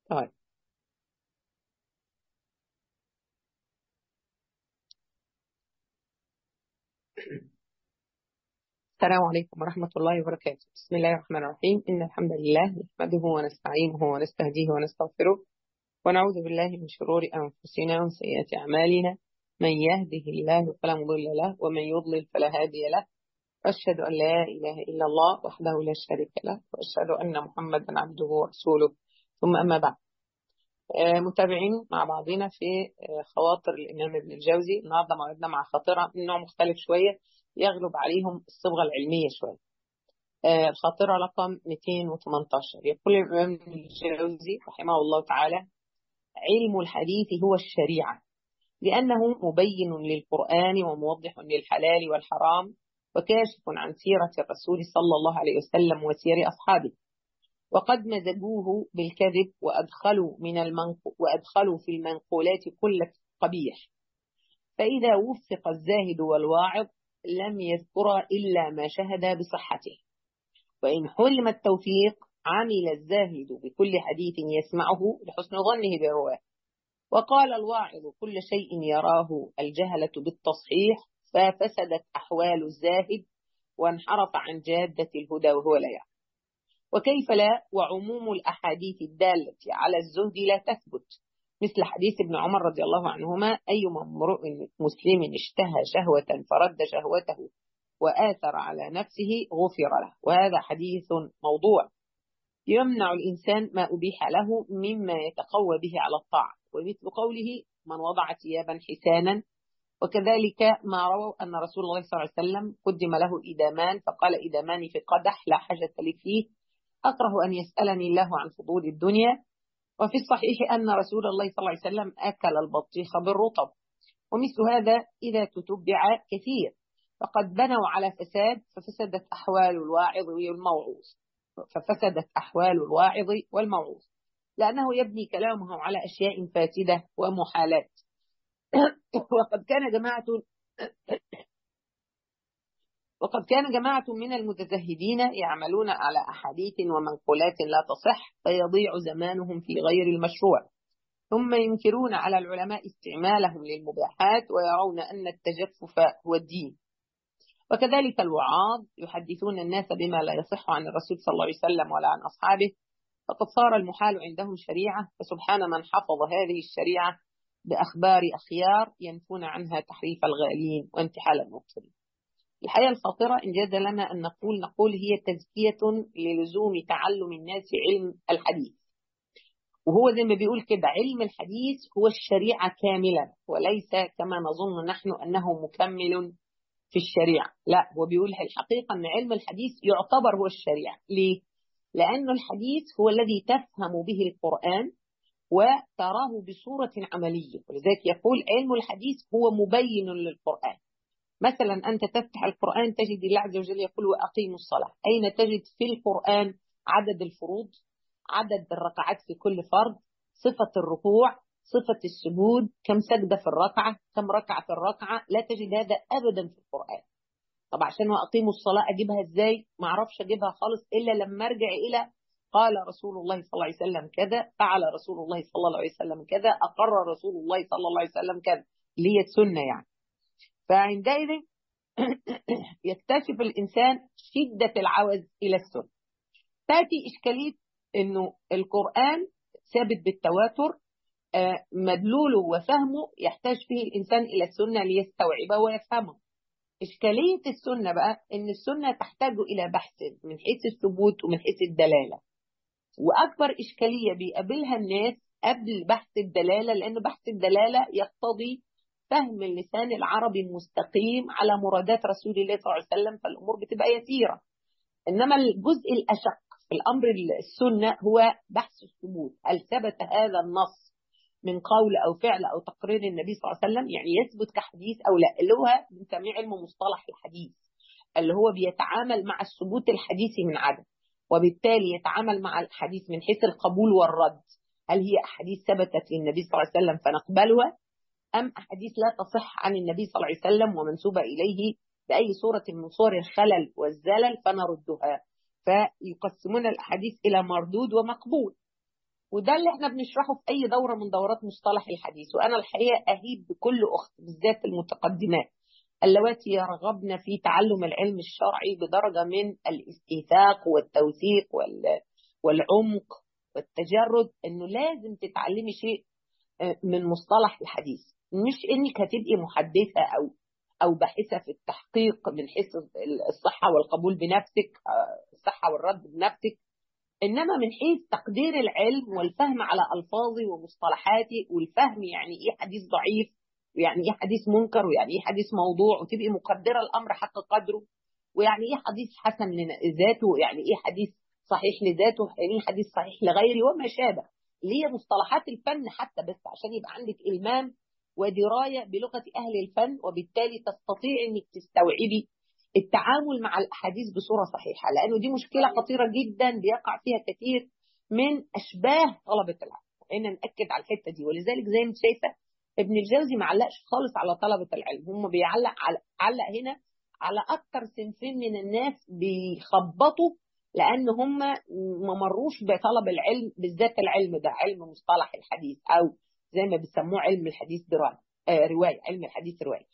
طيب السلام عليكم ورحمة الله وبركاته بسم الله الرحمن الرحيم إن الحمد لله نحمده ونستعينه ونستهديه ونستغفره ونعوذ بالله من شرور أنفسنا ومن سيئات أعمالنا من يهده الله فلا مضل له ومن يضلل فلا هادي له وأشهد أن لا إله إلا الله وحده لا شريك له وأشهد أن محمدا عبده ورسوله ثم أما بعد آه، متابعين مع بعضنا في آه، خواطر الإمام ابن الجوزي النهارده موعدنا مع خاطرة من نوع مختلف شوية يغلب عليهم الصبغة العلمية شوية آه، الخاطرة رقم 218 يقول الإمام ابن الجوزي رحمه الله تعالى علم الحديث هو الشريعة لأنه مبين للقرآن وموضح للحلال والحرام وكاشف عن سيرة الرسول صلى الله عليه وسلم وسير أصحابه وقد مزجوه بالكذب وأدخلوا من المنق... وأدخلوا في المنقولات كل قبيح فإذا وفق الزاهد والواعظ لم يذكر إلا ما شهد بصحته وإن حلم التوفيق عمل الزاهد بكل حديث يسمعه لحسن ظنه بالرواه وقال الواعظ كل شيء يراه الجهلة بالتصحيح ففسدت أحوال الزاهد وانحرف عن جادة الهدى وهو لا يعلم وكيف لا وعموم الأحاديث الدالة على الزهد لا تثبت مثل حديث ابن عمر رضي الله عنهما أيما امرؤ مسلم اشتهى شهوة فرد شهوته وآثر على نفسه غفر له وهذا حديث موضوع يمنع الإنسان ما أبيح له مما يتقوى به على الطاعة ومثل قوله من وضع ثيابا حسانا وكذلك ما رووا أن رسول الله صلى الله عليه وسلم قدم له إدامان فقال إدامان في قدح لا حاجة لي فيه أكره أن يسألني الله عن فضول الدنيا وفي الصحيح أن رسول الله صلى الله عليه وسلم أكل البطيخ بالرطب ومثل هذا إذا تتبع كثير فقد بنوا على فساد ففسدت أحوال الواعظ والموعوظ ففسدت أحوال الواعظ والموعوظ لأنه يبني كلامه على أشياء فاسدة ومحالات وقد كان جماعة وقد كان جماعة من المتزهدين يعملون على أحاديث ومنقولات لا تصح فيضيع زمانهم في غير المشروع ثم ينكرون على العلماء استعمالهم للمباحات ويرون أن التجفف هو الدين وكذلك الوعاظ يحدثون الناس بما لا يصح عن الرسول صلى الله عليه وسلم ولا عن أصحابه فقد صار المحال عندهم شريعة فسبحان من حفظ هذه الشريعة بأخبار أخيار ينفون عنها تحريف الغالين وانتحال المبصرين الحقيقة الخاطرة إن جاز لنا أن نقول نقول هي تزكية للزوم تعلم الناس علم الحديث وهو زي ما بيقول كده علم الحديث هو الشريعة كاملا وليس كما نظن نحن أنه مكمل في الشريعة لا هو بيقول الحقيقة أن علم الحديث يعتبر هو الشريعة ليه؟ لأن الحديث هو الذي تفهم به القرآن وتراه بصورة عملية ولذلك يقول علم الحديث هو مبين للقرآن مثلا أنت تفتح القرآن تجد الله عز وجل يقول وأقيموا الصلاة أين تجد في القرآن عدد الفروض عدد الركعات في كل فرض صفة الركوع صفة السجود كم سجدة في الركعة كم ركعة في الركعة لا تجد هذا أبدا في القرآن طب عشان وأقيموا الصلاة أجيبها إزاي ما أعرفش أجيبها خالص إلا لما أرجع إلى قال رسول الله صلى الله عليه وسلم كذا فعل رسول الله صلى الله عليه وسلم كذا أقر رسول الله صلى الله عليه وسلم كذا اللي هي السنة يعني فعندئذ يكتشف الإنسان شدة العوز إلى السنة تأتي إشكالية أنه القرآن ثابت بالتواتر مدلوله وفهمه يحتاج فيه الإنسان إلى السنة ليستوعبه ويفهمه إشكالية السنة بقى إن السنة تحتاج إلى بحث من حيث الثبوت ومن حيث الدلالة وأكبر إشكالية بيقابلها الناس قبل بحث الدلالة لأن بحث الدلالة يقتضي فهم اللسان العربي المستقيم على مرادات رسول الله صلى الله عليه وسلم فالأمور بتبقى يسيرة إنما الجزء الأشق في الأمر السنة هو بحث الثبوت هل ثبت هذا النص من قول أو فعل أو تقرير النبي صلى الله عليه وسلم يعني يثبت كحديث أو لا اللي هو بنسميه علم مصطلح الحديث اللي هو بيتعامل مع الثبوت الحديثي من عدم وبالتالي يتعامل مع الحديث من حيث القبول والرد هل هي أحاديث ثبتت للنبي صلى الله عليه وسلم فنقبلها أم أحاديث لا تصح عن النبي صلى الله عليه وسلم ومنسوبة إليه بأي صورة من صور الخلل والزلل فنردها فيقسمون الأحاديث إلى مردود ومقبول وده اللي احنا بنشرحه في اي دوره من دورات مصطلح الحديث وانا الحقيقه اهيب بكل اخت بالذات المتقدمات اللواتي يرغبن في تعلم العلم الشرعي بدرجه من الاستيثاق والتوثيق والعمق والتجرد انه لازم تتعلمي شيء من مصطلح الحديث مش انك هتبقي محدثه او او باحثه في التحقيق من حيث الصحه والقبول بنفسك الصحه والرد بنفسك انما من حيث تقدير العلم والفهم على الفاظي ومصطلحاتي والفهم يعني ايه حديث ضعيف ويعني ايه حديث منكر ويعني ايه حديث موضوع وتبقي مقدره الامر حق قدره ويعني ايه حديث حسن لذاته ويعني ايه حديث صحيح لذاته ويعني ايه حديث صحيح لغيره وما شابه اللي هي مصطلحات الفن حتى بس عشان يبقى عندك المام ودرايه بلغه اهل الفن وبالتالي تستطيع انك تستوعبي التعامل مع الاحاديث بصوره صحيحه لانه دي مشكله خطيره جدا بيقع فيها كثير من اشباه طلبه العلم خلينا ناكد على الحته دي ولذلك زي ما انت شايفه ابن الجوزي ما علقش خالص على طلبه العلم هم بيعلق على علق هنا على اكثر صنفين من الناس بيخبطوا لان هم ما مروش بطلب العلم بالذات العلم ده علم مصطلح الحديث او زي ما بيسموه علم الحديث درايه آه روايه علم الحديث روايه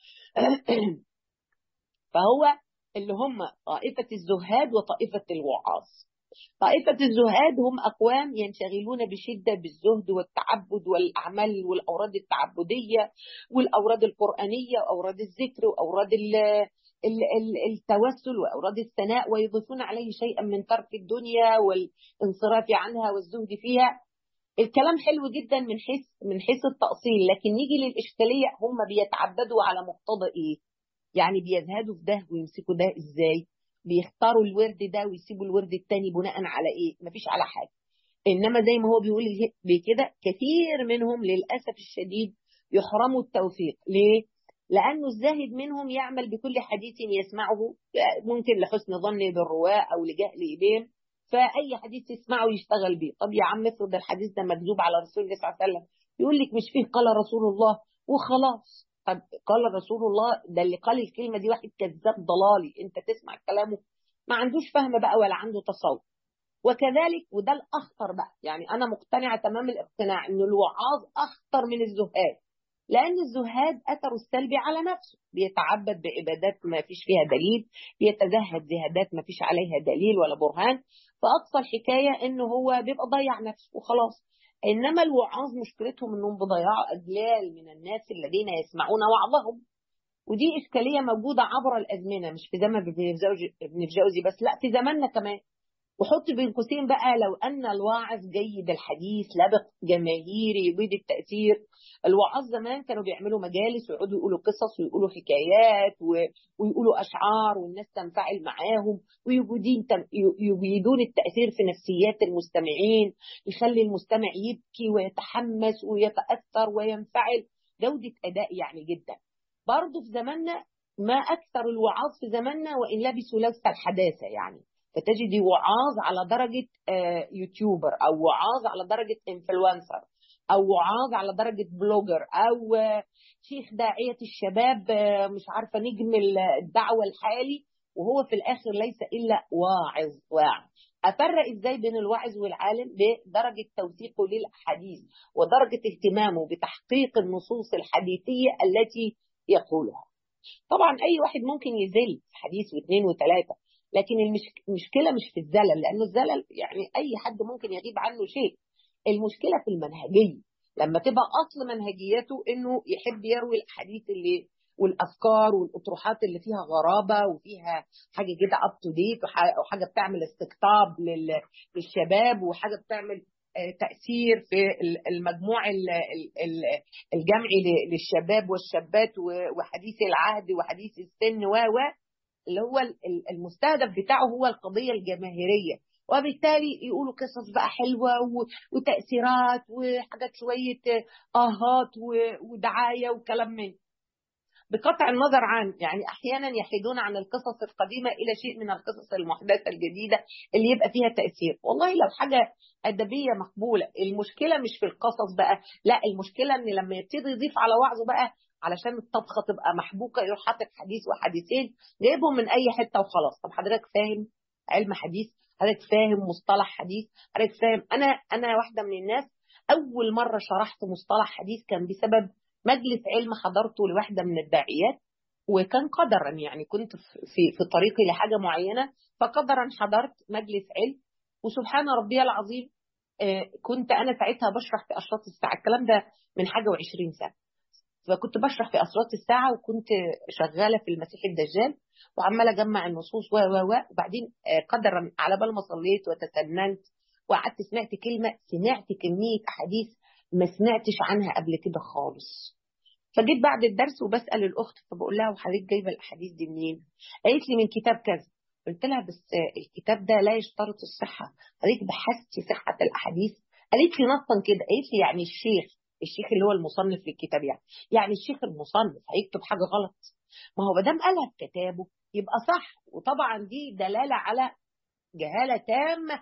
فهو اللي هم طائفة الزهاد وطائفة الوعاظ طائفة الزهاد هم أقوام ينشغلون بشدة بالزهد والتعبد والأعمال والأوراد التعبدية والأوراد القرآنية وأوراد الذكر وأوراد ال ال ال التوسل وأوراد الثناء ويضيفون عليه شيئا من ترك الدنيا والانصراف عنها والزهد فيها الكلام حلو جدا من حيث من حيث التأصيل لكن نيجي للإشكالية هم بيتعبدوا على مقتضى إيه؟ يعني بيزهدوا في ده ويمسكوا ده ازاي بيختاروا الورد ده ويسيبوا الورد التاني بناء على ايه مفيش على حاجه انما زي ما هو بيقول بكده كثير منهم للاسف الشديد يحرموا التوفيق ليه لانه الزاهد منهم يعمل بكل حديث يسمعه ممكن لحسن ظنه بالرواه او لجهل بهم فاي حديث يسمعه يشتغل بيه طب يا عم افرض الحديث ده مكذوب على رسول الله صلى الله عليه وسلم يقول لك مش فيه قال رسول الله وخلاص طب قال رسول الله ده اللي قال الكلمه دي واحد كذاب ضلالي انت تسمع كلامه ما عندوش فهم بقى ولا عنده تصور وكذلك وده الاخطر بقى يعني انا مقتنعه تمام الاقتناع ان الوعاظ اخطر من الزهاد لان الزهاد اثره السلبي على نفسه بيتعبد بعبادات ما فيش فيها دليل بيتزهد زهادات ما فيش عليها دليل ولا برهان فاقصى الحكايه انه هو بيبقى ضيع نفسه وخلاص انما الوعاظ مشكلتهم انهم بيضيعوا اجيال من الناس الذين يسمعون وعظهم ودي اشكاليه موجوده عبر الازمنه مش في زمن ابن الجوزي بس لا في زماننا كمان وحط بين قوسين بقى لو ان الواعظ جيد الحديث لبق جماهيري يبيد التاثير الوعاظ زمان كانوا بيعملوا مجالس ويقعدوا يقولوا قصص ويقولوا حكايات ويقولوا اشعار والناس تنفعل معاهم ويجيدون التاثير في نفسيات المستمعين يخلي المستمع يبكي ويتحمس ويتاثر وينفعل جوده اداء يعني جدا برضه في زماننا ما اكثر الوعاظ في زماننا وان لبسوا لبس الحداثه يعني فتجدي وعاظ على درجة يوتيوبر أو وعاظ على درجة انفلونسر أو وعاظ على درجة بلوجر أو شيخ داعية الشباب مش عارفة نجم الدعوة الحالي وهو في الآخر ليس إلا واعظ واعظ أفرق إزاي بين الواعظ والعالم بدرجة توثيقه للحديث ودرجة اهتمامه بتحقيق النصوص الحديثية التي يقولها طبعا أي واحد ممكن يزل حديث واثنين وثلاثة لكن المشكلة مش في الزلل لأنه الزلل يعني أي حد ممكن يغيب عنه شيء المشكلة في المنهجية لما تبقى أصل منهجيته إنه يحب يروي الحديث اللي والافكار والاطروحات اللي فيها غرابه وفيها حاجه كده اب تو ديت وحاجه بتعمل استقطاب للشباب وحاجه بتعمل تاثير في المجموع الجمعي للشباب والشابات وحديث العهد وحديث السن و اللي هو المستهدف بتاعه هو القضية الجماهيرية وبالتالي يقولوا قصص بقى حلوة وتأثيرات وحاجات شوية آهات ودعاية وكلام من بقطع النظر عن يعني احيانا يحيدون عن القصص القديمه الى شيء من القصص المحدثه الجديده اللي يبقى فيها تاثير والله لو حاجه ادبيه مقبوله المشكله مش في القصص بقى لا المشكله ان لما يبتدي يضيف على وعظه بقى علشان الطبخه تبقى محبوكه يروح حاطط حديث وحديثين جايبهم من اي حته وخلاص طب حضرتك فاهم علم حديث حضرتك فاهم مصطلح حديث حضرتك فاهم انا انا واحده من الناس اول مره شرحت مصطلح حديث كان بسبب مجلس علم حضرته لواحده من الداعيات وكان قدرا يعني كنت في في طريقي لحاجه معينه فقدرا حضرت مجلس علم وسبحان ربي العظيم كنت انا ساعتها بشرح في اشراط الساعه الكلام ده من حاجه و20 سنه فكنت بشرح في اشراط الساعه وكنت شغاله في المسيح الدجال وعماله اجمع النصوص و و و وبعدين قدرا على بال ما صليت وتسننت وقعدت سمعت كلمه سمعت كميه احاديث ما سمعتش عنها قبل كده خالص فجيت بعد الدرس وبسال الاخت فبقول لها وحضرتك جايبه الاحاديث دي منين؟ قالت لي من كتاب كذا قلت لها بس الكتاب ده لا يشترط الصحه حضرتك بحثتي صحه الاحاديث؟ قالت لي نصا كده قالت لي يعني الشيخ الشيخ اللي هو المصنف للكتاب يعني يعني الشيخ المصنف هيكتب حاجه غلط ما هو ما دام قالها في كتابه يبقى صح وطبعا دي دلاله على جهاله تامه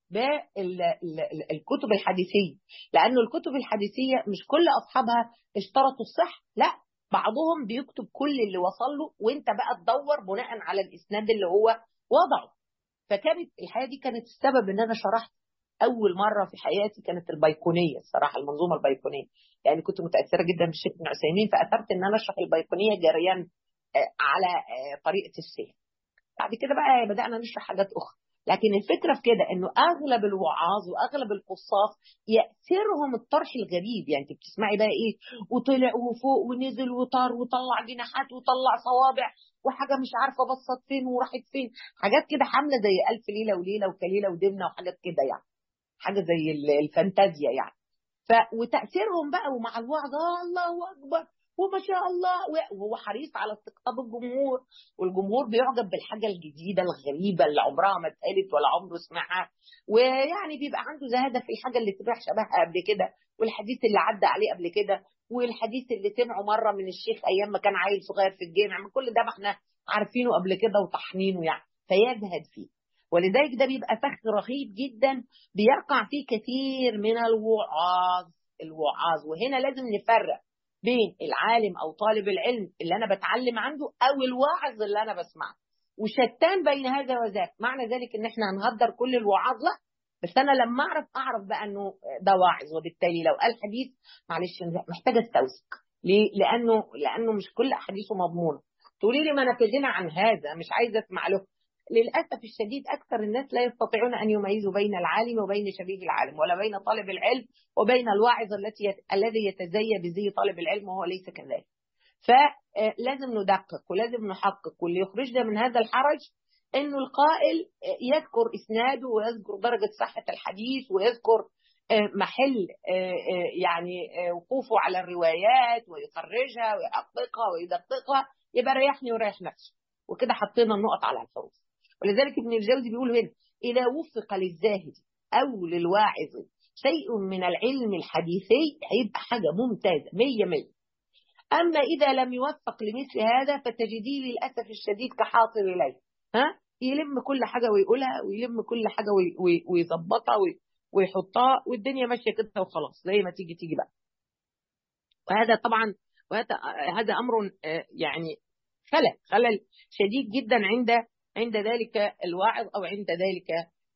بالكتب الحديثيه لانه الكتب الحديثيه مش كل اصحابها اشترطوا الصح لا بعضهم بيكتب كل اللي وصل له وانت بقى تدور بناء على الاسناد اللي هو وضعه فكانت الحقيقه دي كانت السبب ان انا شرحت اول مره في حياتي كانت البيكونيه الصراحه المنظومه البيكونيه يعني كنت متاثره جدا بالشيخ ابن عثيمين فاثرت ان انا اشرح البيكونيه جريان على طريقه السير بعد كده بقى بدانا نشرح حاجات اخرى لكن الفكره في كده انه اغلب الوعاظ واغلب القصاص ياثرهم الطرح الغريب يعني انت بتسمعي بقى ايه وطلع وفوق ونزل وطار وطلع جناحات وطلع صوابع وحاجه مش عارفه بصت فين وراحت فين حاجات كده حامله زي الف ليله وليله وكليله ودمنه وحاجات كده يعني حاجه زي الفانتازيا يعني ف وتاثيرهم بقى ومع الوعظ الله اكبر وما شاء الله وهو حريص على استقطاب الجمهور والجمهور بيعجب بالحاجه الجديده الغريبه اللي عمرها ما اتقالت ولا عمره سمعها ويعني بيبقى عنده زهاده في الحاجه اللي تبقى شبهها قبل كده والحديث اللي عدى عليه قبل كده والحديث اللي سمعه مره من الشيخ ايام ما كان عيل صغير في الجامع من كل ده ما احنا عارفينه قبل كده وطحنينه يعني فيزهد فيه ولذلك ده بيبقى فخ رهيب جدا بيقع فيه كثير من الوعاظ الوعاظ وهنا لازم نفرق بين العالم او طالب العلم اللي انا بتعلم عنده او الواعظ اللي انا بسمعه وشتان بين هذا وذاك معنى ذلك ان احنا هنهدر كل الوعاظ لا بس انا لما اعرف اعرف بقى انه ده واعظ وبالتالي لو قال حديث معلش محتاجه استوثق ليه؟ لانه لانه مش كل احاديثه مضمونه تقولي لي ما انا في غنى عن هذا مش عايزه اسمع له للاسف الشديد اكثر الناس لا يستطيعون ان يميزوا بين العالم وبين شبيه العالم ولا بين طالب العلم وبين الواعظ التي يت... الذي يتزي بزي طالب العلم وهو ليس كذلك. فلازم ندقق ولازم نحقق واللي يخرجنا من هذا الحرج انه القائل يذكر اسناده ويذكر درجه صحه الحديث ويذكر محل يعني وقوفه على الروايات ويخرجها ويحققها ويدققها يبقى ريحني وريح نفسه وكده حطينا النقط على الحروف ولذلك ابن الجوزي بيقول هنا إذا وفق للزاهد أو للواعظ شيء من العلم الحديثي هيبقى حاجة ممتازة مية مية أما إذا لم يوفق لمثل هذا فتجديه للأسف الشديد كحاطر إليه ها يلم كل حاجة ويقولها ويلم كل حاجة ويظبطها ويحطها والدنيا ماشية كده وخلاص زي ما تيجي تيجي بقى وهذا طبعا وهذا هذا أمر يعني خلل خلل شديد جدا عند عند ذلك الواعظ او عند ذلك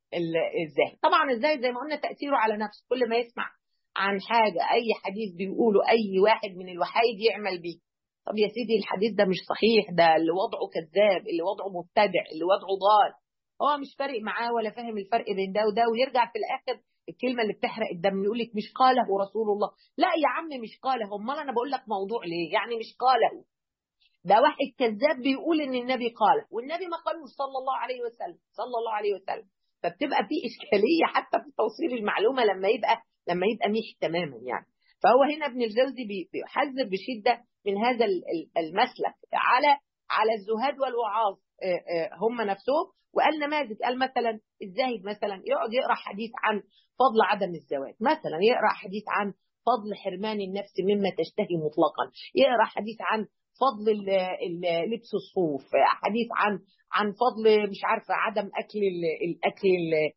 الزاهد طبعا الزاهد زي ما قلنا تاثيره على نفسه كل ما يسمع عن حاجه اي حديث بيقوله اي واحد من الوحايد يعمل بيه طب يا سيدي الحديث ده مش صحيح ده اللي وضعه كذاب اللي وضعه مبتدع اللي وضعه ضال هو مش فارق معاه ولا فاهم الفرق بين ده وده ويرجع في الاخر الكلمه اللي بتحرق الدم يقول لك مش قاله رسول الله لا يا عم مش قاله امال انا بقول لك موضوع ليه يعني مش قاله ده واحد كذاب بيقول ان النبي قال والنبي ما قالوش صلى الله عليه وسلم صلى الله عليه وسلم فبتبقى في اشكاليه حتى في توصيل المعلومه لما يبقى لما يبقى مش تماما يعني فهو هنا ابن الجوزي بيحذر بشده من هذا المسلك على على الزهاد والوعاظ هم نفسهم وقال نماذج قال مثلا الزاهد مثلا يقعد يقرا حديث عن فضل عدم الزواج مثلا يقرا حديث عن فضل حرمان النفس مما تشتهي مطلقا يقرا حديث عن فضل لبس الصوف حديث عن عن فضل مش عارفه عدم اكل الاكل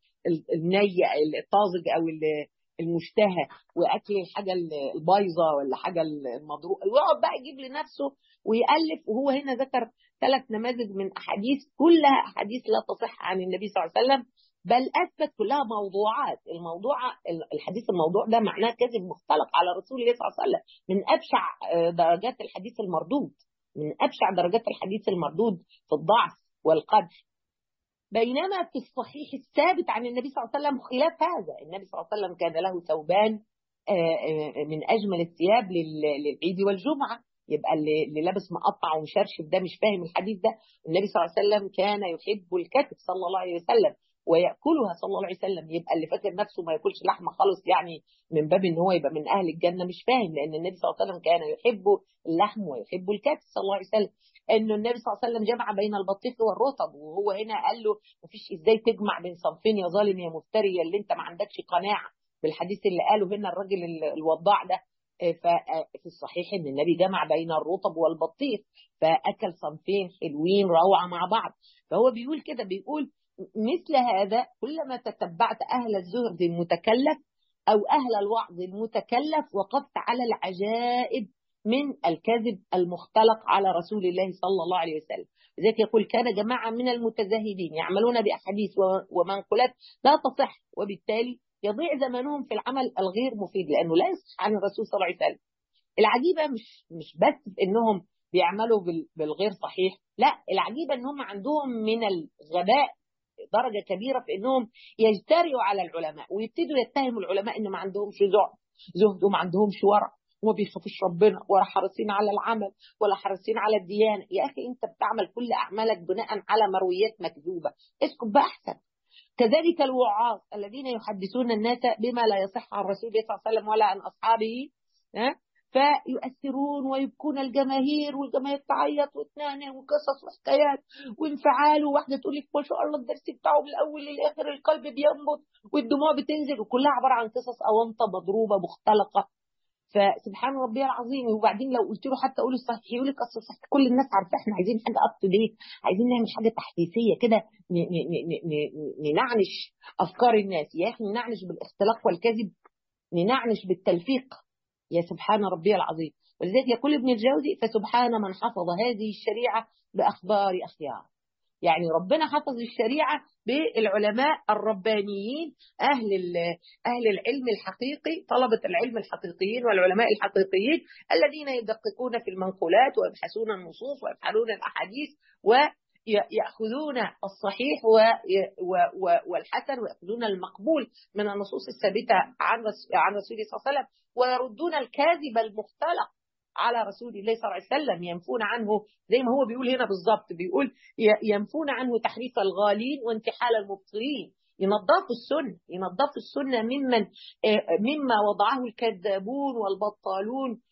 الني الطازج او المشتهى واكل الحاجه البايظه ولا حاجه المضروبه ويقعد بقى يجيب لنفسه ويالف وهو هنا ذكر ثلاث نماذج من احاديث كلها احاديث لا تصح عن النبي صلى الله عليه وسلم بل اثبت كلها موضوعات الموضوع الحديث الموضوع ده معناه كذب مختلق على رسول الله صلى الله عليه وسلم من ابشع درجات الحديث المردود من ابشع درجات الحديث المردود في الضعف والقدح بينما في الصحيح الثابت عن النبي صلى الله عليه وسلم خلاف هذا النبي صلى الله عليه وسلم كان له ثوبان من اجمل الثياب للعيد والجمعه يبقى اللي, اللي لابس مقطع ومشرشف ده مش فاهم الحديث ده النبي صلى الله عليه وسلم كان يحب الكتف صلى الله عليه وسلم وياكلها صلى الله عليه وسلم يبقى اللي فاكر نفسه ما ياكلش لحمه خالص يعني من باب ان هو يبقى من اهل الجنه مش فاهم لان النبي صلى الله عليه وسلم كان يحب اللحم ويحب الكتف صلى الله عليه وسلم انه النبي صلى الله عليه وسلم جمع بين البطيخ والرطب وهو هنا قال له مفيش ازاي تجمع بين صنفين يا ظالم يا مفتري اللي انت ما عندكش قناعه بالحديث اللي قاله هنا الراجل الوضاع ده ففي الصحيح ان النبي جمع بين الرطب والبطيخ فاكل صنفين حلوين روعه مع بعض فهو بيقول كده بيقول مثل هذا كلما تتبعت اهل الزهد المتكلف او اهل الوعظ المتكلف وقفت على العجائب من الكذب المختلق على رسول الله صلى الله عليه وسلم لذلك يقول كان جماعة من المتزاهدين يعملون بأحاديث ومنقولات لا تصح وبالتالي يضيع زمانهم في العمل الغير مفيد لانه لا يصح عن الرسول صلى الله عليه وسلم. العجيبه مش مش بس في انهم بيعملوا بالغير صحيح، لا العجيبه انهم عندهم من الغباء درجه كبيره في انهم يجترئوا على العلماء ويبتدوا يتهموا العلماء ان ما عندهمش زهد زهد وما عندهمش ورع وما بيخافوش ربنا ولا حريصين على العمل ولا حريصين على الديانه، يا اخي انت بتعمل كل اعمالك بناء على مرويات مكذوبه، اسكت بقى احسن. كذلك الوعاظ الذين يحدثون الناس بما لا يصح عن رسول الله صلى الله عليه وسلم ولا عن اصحابه فيؤثرون ويبكون الجماهير والجماهير تعيط وتنانى وقصص وحكايات وانفعال وواحده تقول لك ما شاء الله الدرس بتاعه من الاول للاخر القلب بينبض والدموع بتنزل وكلها عباره عن قصص اونطه مضروبه مختلقه فسبحان ربي العظيم وبعدين لو قلت له حتى قول الصحيح يقول لك اصل صحيح كل الناس عارفه احنا عايزين حاجه اب تو ديت عايزين نعمل حاجه تحديثيه كده ننعنش افكار الناس يا اخي ننعنش بالاختلاق والكذب ننعنش بالتلفيق يا سبحان ربي العظيم ولذلك يقول ابن الجوزي فسبحان من حفظ هذه الشريعه باخبار اخيار يعني ربنا حفظ الشريعه بالعلماء الربانيين اهل اهل العلم الحقيقي طلبه العلم الحقيقيين والعلماء الحقيقيين الذين يدققون في المنقولات ويبحثون النصوص ويفعلون الاحاديث ويأخذون الصحيح والحسن ويأخذون المقبول من النصوص الثابته عن عن رسول الله صلى الله عليه وسلم ويردون الكاذب المختلق على رسول الله صلى الله عليه وسلم ينفون عنه زي ما هو بيقول هنا بالظبط بيقول ينفون عنه تحريف الغالين وانتحال المبطلين ينظفوا السنة ينظفوا السنة ممن مما وضعه الكذابون والبطالون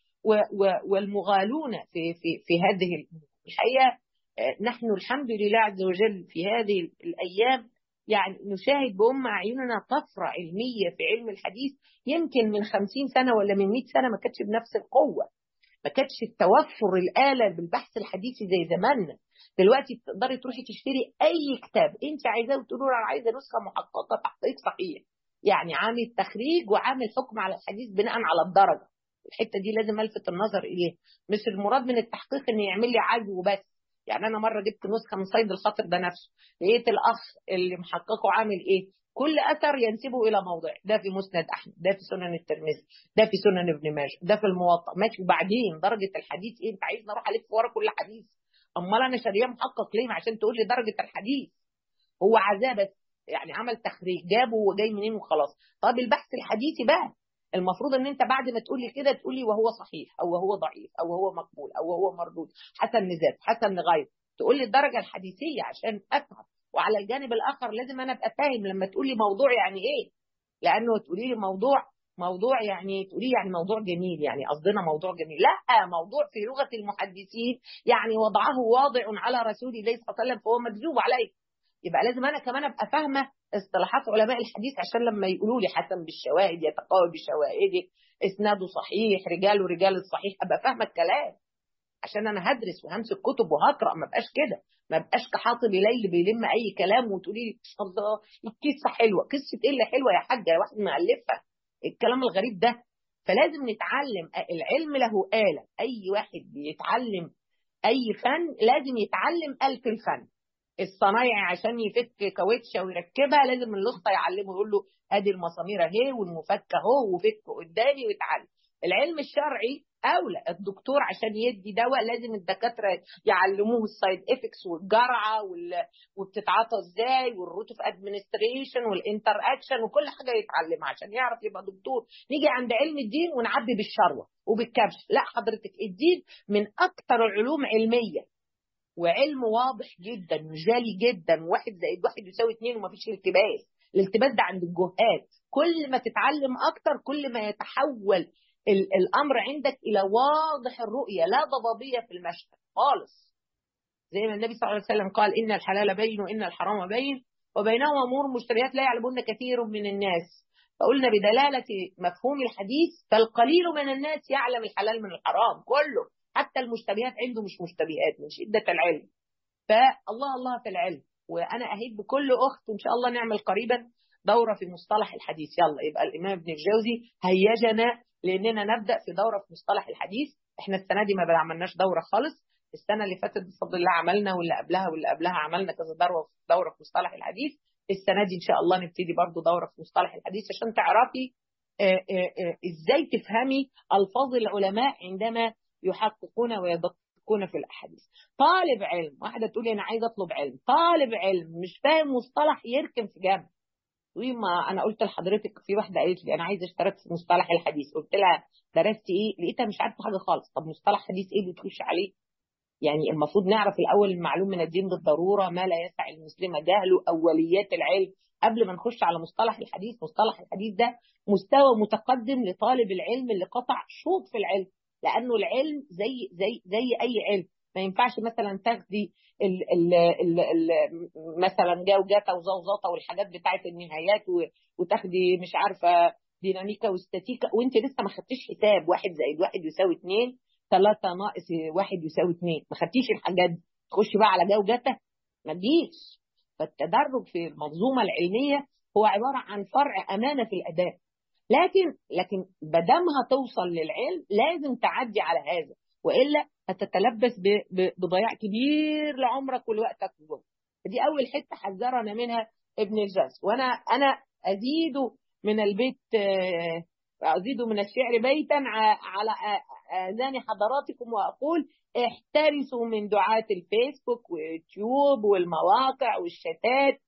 والمغالون في في في هذه الحقيقة نحن الحمد لله عز وجل في هذه الأيام يعني نشاهد بأم أعيننا طفرة علمية في علم الحديث يمكن من خمسين سنة ولا من مئة سنة ما كانتش بنفس القوة ما كانتش التوفر الآلة بالبحث الحديثي زي زماننا دلوقتي تقدري تروحي تشتري أي كتاب أنت عايزاه وتقولي له أنا عايزة نسخة محققة تحقيق صحيح يعني عامل تخريج وعامل حكم على الحديث بناء على الدرجة الحتة دي لازم ألفت النظر إليها مش المراد من التحقيق إن يعمل لي عجب وبس يعني أنا مرة جبت نسخة من صيد الخاطر ده نفسه لقيت الأخ اللي محققه عامل إيه كل اثر ينسبه الى موضع ده في مسند احمد ده في سنن الترمذي ده في سنن ابن ماجه ده في الموطأ ماشي وبعدين درجه الحديث ايه انت عايزني اروح الف ورا كل حديث امال انا شاريه محقق ليه عشان تقول لي درجه الحديث هو عزاه بس يعني عمل تخريج جابه وجاي منين وخلاص طب البحث الحديثي بقى المفروض ان انت بعد ما تقول لي كده تقول لي وهو صحيح او وهو ضعيف او وهو مقبول او وهو مردود حسن لذات حسن لغيره تقول لي الدرجه الحديثيه عشان افهم وعلى الجانب الاخر لازم انا ابقى فاهم لما تقولي موضوع يعني ايه لانه تقولي لي موضوع موضوع يعني تقولي يعني موضوع جميل يعني قصدنا موضوع جميل لا موضوع في لغه المحدثين يعني وضعه واضع على رسول الله صلى الله عليه وسلم فهو مكذوب عليه يبقى لازم انا كمان ابقى فاهمه اصطلاحات علماء الحديث عشان لما يقولوا لي حسن بالشواهد يتقوى بشواهده اسناده صحيح رجاله رجال الصحيح ابقى فاهمه الكلام عشان انا هدرس وهمسك كتب وهقرا ما بقاش كده ما بقاش كحاطب ليل بيلم اي كلام وتقولي لي الله القصه حلوه قصه ايه اللي حلوه يا حاجه يا واحد مؤلفها الكلام الغريب ده فلازم نتعلم العلم له آلة أي واحد بيتعلم أي فن لازم يتعلم آلة الفن الصنايعي عشان يفك كاوتشه ويركبها لازم اللصه يعلمه يقول له ادي المسامير اهي والمفك اهو وفك قدامي واتعلم العلم الشرعي اولى الدكتور عشان يدي دواء لازم الدكاتره يعلموه السايد افكتس والجرعه وال... وبتتعاطى ازاي والروت اوف ادمنستريشن والانتر اكشن وكل حاجه يتعلمها عشان يعرف يبقى دكتور نيجي عند علم الدين ونعبي بالشروه وبالكبش لا حضرتك الدين من اكثر العلوم علميه وعلم واضح جدا وجالي جدا واحد زائد واحد يساوي اثنين ومفيش التباس الالتباس ده عند الجهات كل ما تتعلم اكتر كل ما يتحول الامر عندك الى واضح الرؤيه لا ضبابيه في المشهد خالص زي ما النبي صلى الله عليه وسلم قال ان الحلال بين وان الحرام بين وبينهما امور مشتبهات لا يعلمون كثير من الناس فقلنا بدلاله مفهوم الحديث فالقليل من الناس يعلم الحلال من الحرام كله حتى المشتبهات عنده مش مشتبهات من شده العلم فالله الله في العلم وانا اهيب بكل اخت ان شاء الله نعمل قريبا دوره في مصطلح الحديث يلا يبقى الامام ابن الجوزي هيجنا لاننا نبدا في دوره في مصطلح الحديث احنا السنه دي ما عملناش دوره خالص السنه اللي فاتت بفضل الله عملنا واللي قبلها واللي قبلها عملنا كذا دوره دوره في مصطلح الحديث السنه دي ان شاء الله نبتدي برضو دوره في مصطلح الحديث عشان تعرفي ازاي تفهمي الفاظ العلماء عندما يحققون ويدققون في الاحاديث طالب علم واحده تقول لي انا عايزه اطلب علم طالب علم مش فاهم مصطلح يركن في جنب وما انا قلت لحضرتك في واحده قالت لي انا عايزه اشترك في مصطلح الحديث قلت لها درست ايه لقيتها مش عارفه حاجه خالص طب مصطلح حديث ايه اللي تخش عليه يعني المفروض نعرف الاول المعلوم من الدين بالضروره ما لا يسع المسلم جهله اوليات العلم قبل ما نخش على مصطلح الحديث مصطلح الحديث ده مستوى متقدم لطالب العلم اللي قطع شوط في العلم لانه العلم زي زي زي اي علم ما ينفعش مثلا تاخدي ال ال ال ال مثلا جوجاتا وزوزاتا والحاجات بتاعه النهايات وتاخدي مش عارفه ديناميكا واستاتيكا وانت لسه ما خدتيش حساب واحد زائد واحد يساوي اثنين ثلاثة ناقص واحد يساوي اثنين ما خدتيش الحاجات دي تخشي بقى على جوجاتا ما تجيش فالتدرج في المنظومه العلميه هو عباره عن فرع امانه في الاداء لكن لكن بدمها توصل للعلم لازم تعدي على هذا والا هتتلبس بضياع كبير لعمرك ولوقتك جوه دي اول حته حذرنا منها ابن الجاز وانا انا ازيد من البيت ازيد من الشعر بيتا على اذان حضراتكم واقول احترسوا من دعاة الفيسبوك ويوتيوب والمواقع والشتات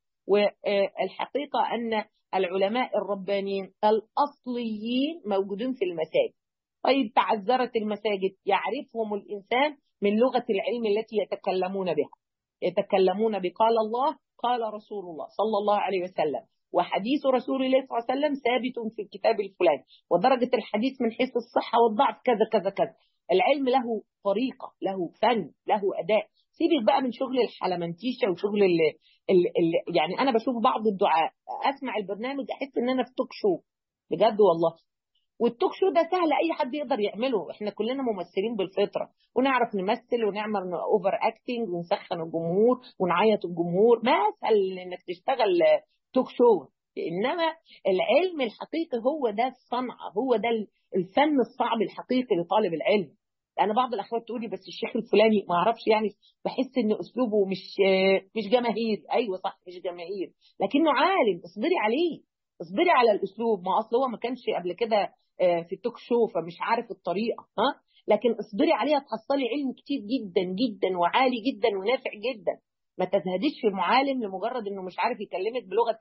والحقيقه ان العلماء الربانيين الاصليين موجودين في المساجد طيب تعذرت المساجد يعرفهم الإنسان من لغة العلم التي يتكلمون بها يتكلمون بقال الله قال رسول الله صلى الله عليه وسلم وحديث رسول الله صلى الله عليه وسلم ثابت في الكتاب الفلاني ودرجة الحديث من حيث الصحة والضعف كذا كذا كذا العلم له طريقة له فن له أداء سيبك بقى من شغل الحلمنتيشة وشغل اللي, اللي يعني أنا بشوف بعض الدعاء أسمع البرنامج أحس إن أنا في توك شو بجد والله والتوك شو ده سهل اي حد يقدر يعمله احنا كلنا ممثلين بالفطره ونعرف نمثل ونعمل اوفر اكتنج ونسخن الجمهور ونعيط الجمهور ما اسهل انك تشتغل توك شو انما العلم الحقيقي هو ده الصنعه هو ده الفن الصعب الحقيقي لطالب العلم انا بعض الاخوات تقولي بس الشيخ الفلاني ما اعرفش يعني بحس ان اسلوبه مش مش جماهير ايوه صح مش جماهير لكنه عالم اصبري عليه اصبري على الاسلوب ما اصل هو ما كانش قبل كده في التوك شو فمش عارف الطريقه ها لكن اصبري عليها تحصلي علم كتير جدا جدا وعالي جدا ونافع جدا ما تزهديش في معالم لمجرد انه مش عارف يكلمك بلغه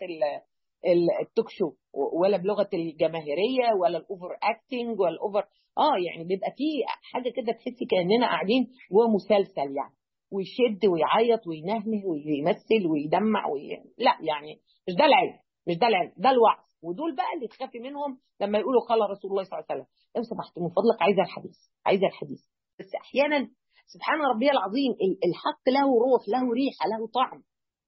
التوك شو ولا بلغه الجماهيريه ولا الاوفر اكتنج ولا الاوفر اه يعني بيبقى في حاجه كده تحسي كاننا قاعدين جوه مسلسل يعني ويشد ويعيط وينهنه ويمثل ويدمع وي... لا يعني مش ده العلم مش ده العلم ده الوعظ ودول بقى اللي تخافي منهم لما يقولوا قال رسول الله صلى الله عليه وسلم لو سمحت من فضلك عايزه الحديث عايزه الحديث بس احيانا سبحان ربي العظيم الحق له روح له ريحه له طعم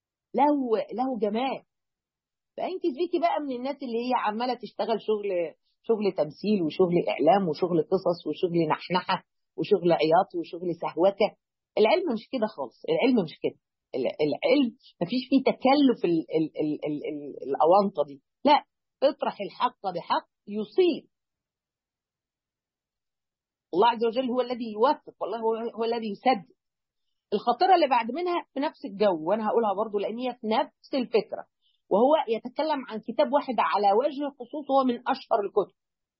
له له جمال فانت تبيكي بقى من الناس اللي هي عماله تشتغل شغل شغل تمثيل وشغل اعلام وشغل قصص وشغل نحنحه وشغل عياط وشغل سهوكه العلم مش كده خالص العلم مش كده العلم مفيش فيه تكلف ال ال ال ال ال الاونطه دي لا اطرح الحق بحق يصيب الله عز وجل هو الذي يوفق والله هو, هو الذي يسدد الخطيره اللي بعد منها في نفس الجو وانا هقولها برضو لان هي في نفس الفكره وهو يتكلم عن كتاب واحد على وجه الخصوص هو من اشهر الكتب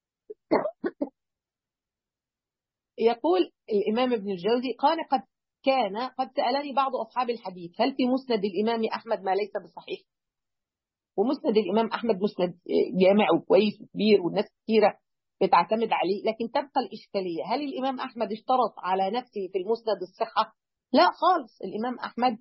يقول الامام ابن الجوزي قال قد كان قد سالني بعض اصحاب الحديث هل في مسند الامام احمد ما ليس بصحيح ومسند الامام احمد مسند جامع وكويس وكبير والناس كثيره بتعتمد عليه لكن تبقى الاشكاليه هل الامام احمد اشترط على نفسه في المسند الصحه لا خالص الامام احمد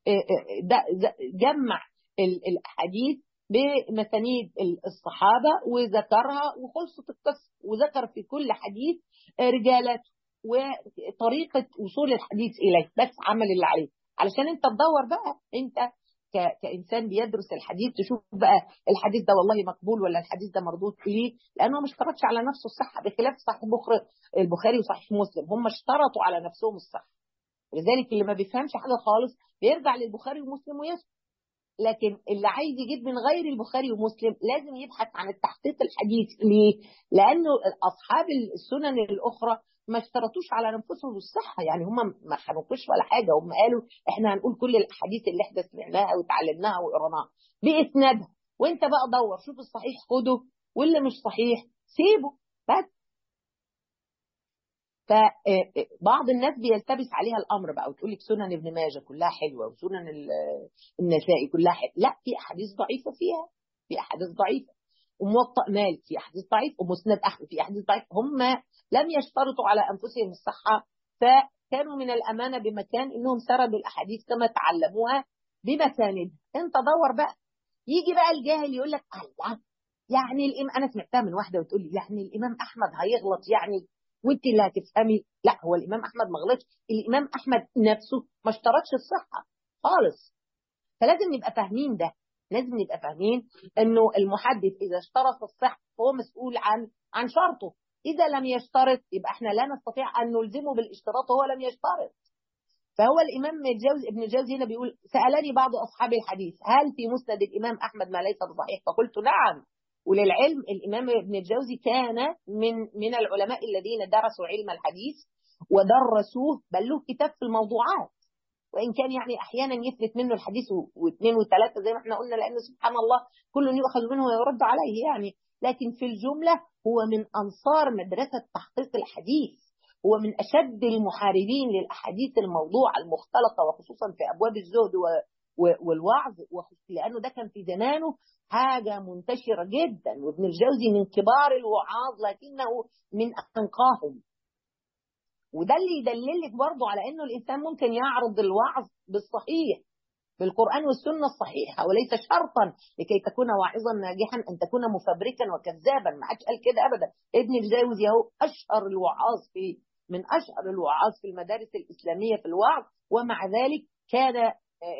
جمع الاحاديث بمسانيد الصحابه وذكرها وخلصت القصه وذكر في كل حديث رجالته وطريقه وصول الحديث اليه بس عمل اللي عليه علشان انت تدور بقى انت كانسان بيدرس الحديث تشوف بقى الحديث ده والله مقبول ولا الحديث ده مردود ليه؟ لانه ما اشترطش على نفسه الصحه بخلاف صحيح البخاري وصحيح مسلم هم اشترطوا على نفسهم الصحه لذلك اللي ما بيفهمش حاجه خالص بيرجع للبخاري ومسلم ويسكت لكن اللي عايز يجيب من غير البخاري ومسلم لازم يبحث عن التحقيق الحديث ليه؟ لانه اصحاب السنن الاخرى ما اشترطوش على انفسهم الصحه يعني هم ما خنقوش ولا حاجه هم قالوا احنا هنقول كل الاحاديث اللي احنا سمعناها وتعلمناها وقرناها باسنادها وانت بقى دور شوف الصحيح خده واللي مش صحيح سيبه بس فبعض الناس بيلتبس عليها الامر بقى وتقول لك سنن ابن ماجه كلها حلوه وسنن النسائي كلها حلوه لا في احاديث ضعيفه فيها في احاديث ضعيفه وموطأ مالك في احاديث ضعيفه ومسند احمد في احاديث ضعيفه هم لم يشترطوا على انفسهم الصحه فكانوا من الامانه بمكان انهم سردوا الاحاديث كما تعلموها بمساندها انت دور بقى يجي بقى الجاهل يقول لك الله يعني الامام انا سمعتها من واحده بتقول لي يعني الامام احمد هيغلط يعني وانت اللي هتفهمي لا هو الامام احمد ما غلطش الامام احمد نفسه ما اشترطش الصحه خالص فلازم نبقى فاهمين ده لازم نبقى فاهمين انه المحدث اذا اشترط الصحه فهو مسؤول عن عن شرطه اذا لم يشترط يبقى احنا لا نستطيع ان نلزمه بالاشتراط وهو لم يشترط فهو الامام الجوزي ابن الجوزي هنا بيقول سالني بعض اصحاب الحديث هل في مسند الامام احمد ما ليس بصحيح فقلت نعم وللعلم الامام ابن الجوزي كان من من العلماء الذين درسوا علم الحديث ودرسوه بل له كتاب في الموضوعات وان كان يعني احيانا يفلت منه الحديث واثنين وثلاثه زي ما احنا قلنا لان سبحان الله كل يؤخذ منه ويرد عليه يعني لكن في الجمله هو من انصار مدرسه تحقيق الحديث هو من اشد المحاربين للاحاديث الموضوعه المختلطه وخصوصا في ابواب الزهد والوعظ لانه ده كان في زمانه حاجه منتشره جدا وابن الجوزي من كبار الوعاظ لكنه من انقاهم وده اللي يدللك برضه على انه الانسان ممكن يعرض الوعظ بالصحيح بالقران والسنه الصحيحه وليس شرطا لكي تكون واعظا ناجحا ان تكون مفبركا وكذابا ما حدش قال كده ابدا ابن الجوزي اهو اشهر الوعاظ في من اشهر الوعاظ في المدارس الاسلاميه في الوعظ ومع ذلك كان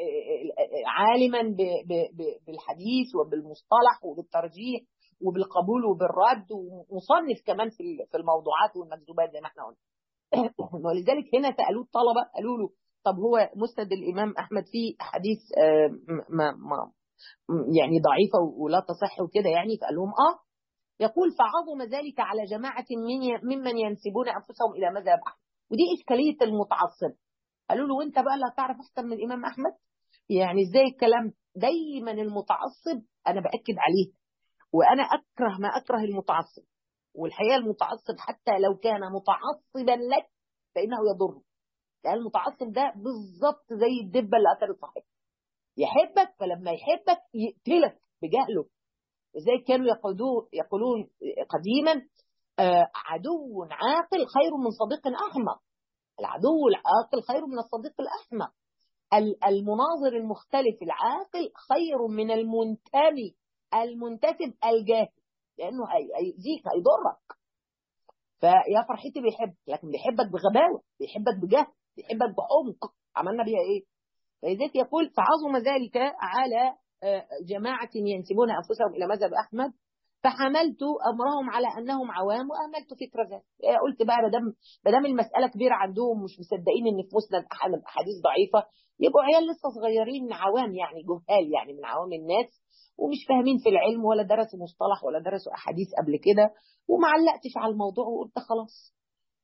عالما بالحديث وبالمصطلح وبالترجيح وبالقبول وبالرد ومصنف كمان في الموضوعات والمكذوبات زي ما احنا قلنا ولذلك هنا سالوه الطلبه قالوا له طب هو مسند الامام احمد فيه احاديث ما ما يعني ضعيفه ولا تصح وكده يعني فقال لهم اه يقول فعظم ذلك على جماعه من ممن ينسبون انفسهم الى مذهب احمد ودي اشكاليه المتعصب قالوا له وانت بقى اللي هتعرف احسن من الامام احمد يعني ازاي الكلام دايما المتعصب انا باكد عليه وانا اكره ما اكره المتعصب والحقيقه المتعصب حتى لو كان متعصبا لك فانه يضر لان المتعصب ده بالظبط زي الدبه اللي قتلت صاحبها يحبك فلما يحبك يقتلك بجهله ازاي كانوا يقولون يقولون قديما آه عدو عاقل خير من صديق احمق العدو العاقل خير من الصديق الاحمق المناظر المختلف العاقل خير من المنتمي المنتسب الجاهل لانه هيأذيك هيضرك فيا فرحتي بيحبك لكن بيحبك بغباوه بيحبك بجهل بيحبك بعمق عملنا بيها ايه؟ فلذلك يقول فعظم ذلك على جماعة ينسبون أنفسهم إلى مذهب أحمد فحملت أمرهم على أنهم عوام وأهملت فكرة ذلك قلت بقى بدم بدم المسألة كبيرة عندهم مش مصدقين إن في مسند أحد أحاديث ضعيفة يبقوا عيال لسه صغيرين عوام يعني جهال يعني من عوام الناس ومش فاهمين في العلم ولا درسوا مصطلح ولا درسوا أحاديث قبل كده وما علقتش على الموضوع وقلت خلاص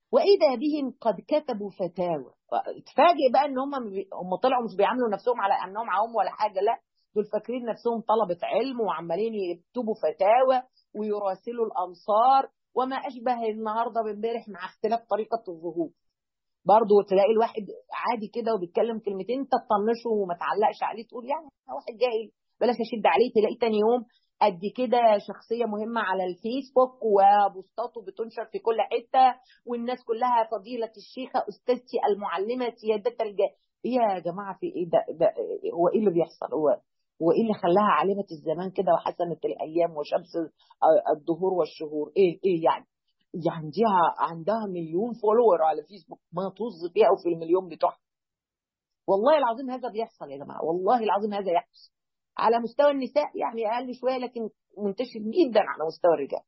واذا بهم قد كتبوا فتاوى اتفاجئ بقى ان هم هم طلعوا مش بيعاملوا نفسهم على انهم عوام ولا حاجه لا دول فاكرين نفسهم طلبه علم وعمالين يكتبوا فتاوى ويراسلوا الامصار وما اشبه النهارده بامبارح مع اختلاف طريقه الظهور برضه تلاقي الواحد عادي كده وبيتكلم كلمتين انت تطنشه وما تعلقش عليه تقول يعني واحد جاهل بلاش اشد عليه تلاقي تاني يوم قد كده شخصيه مهمه على الفيسبوك وبوستاته بتنشر في كل حته والناس كلها فضيله الشيخه استاذتي المعلمه سياده الج ايه يا جماعه في ايه ده, ده هو ايه اللي بيحصل هو هو ايه اللي خلاها عالمه الزمان كده وحسنت الايام وشمس الدهور والشهور ايه ايه يعني يعني دي عندها مليون فولور على فيسبوك ما طز فيها او في المليون بتوعها والله العظيم هذا بيحصل يا جماعه والله العظيم هذا يحصل على مستوى النساء يعني اقل شويه لكن منتشر جدا على مستوى الرجال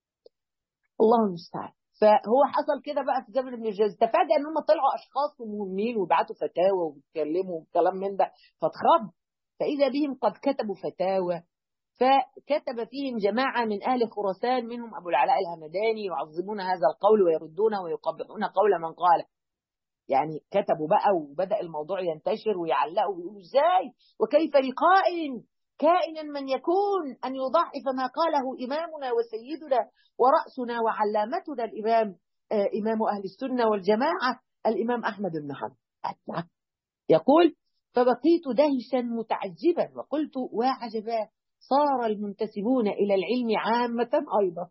الله المستعان فهو حصل كده بقى في جبل بن الجوزي تفاجئ ان هم طلعوا اشخاص مهمين وبعتوا فتاوى وبيتكلموا وكلام من ده فاتخض فاذا بهم قد كتبوا فتاوى فكتب فيهم جماعة من أهل خراسان منهم أبو العلاء الهمداني يعظمون هذا القول ويردونه ويقبحون قول من قاله يعني كتبوا بقى وبدأ الموضوع ينتشر ويعلقوا ويقولوا ازاي وكيف لقائن كائنا من يكون أن يضعف ما قاله إمامنا وسيدنا ورأسنا وعلامتنا الإمام آه إمام أهل السنة والجماعة الإمام أحمد بن حنبل يقول فبقيت دهشا متعجبا وقلت وعجبا صار المنتسبون إلى العلم عامة أيضا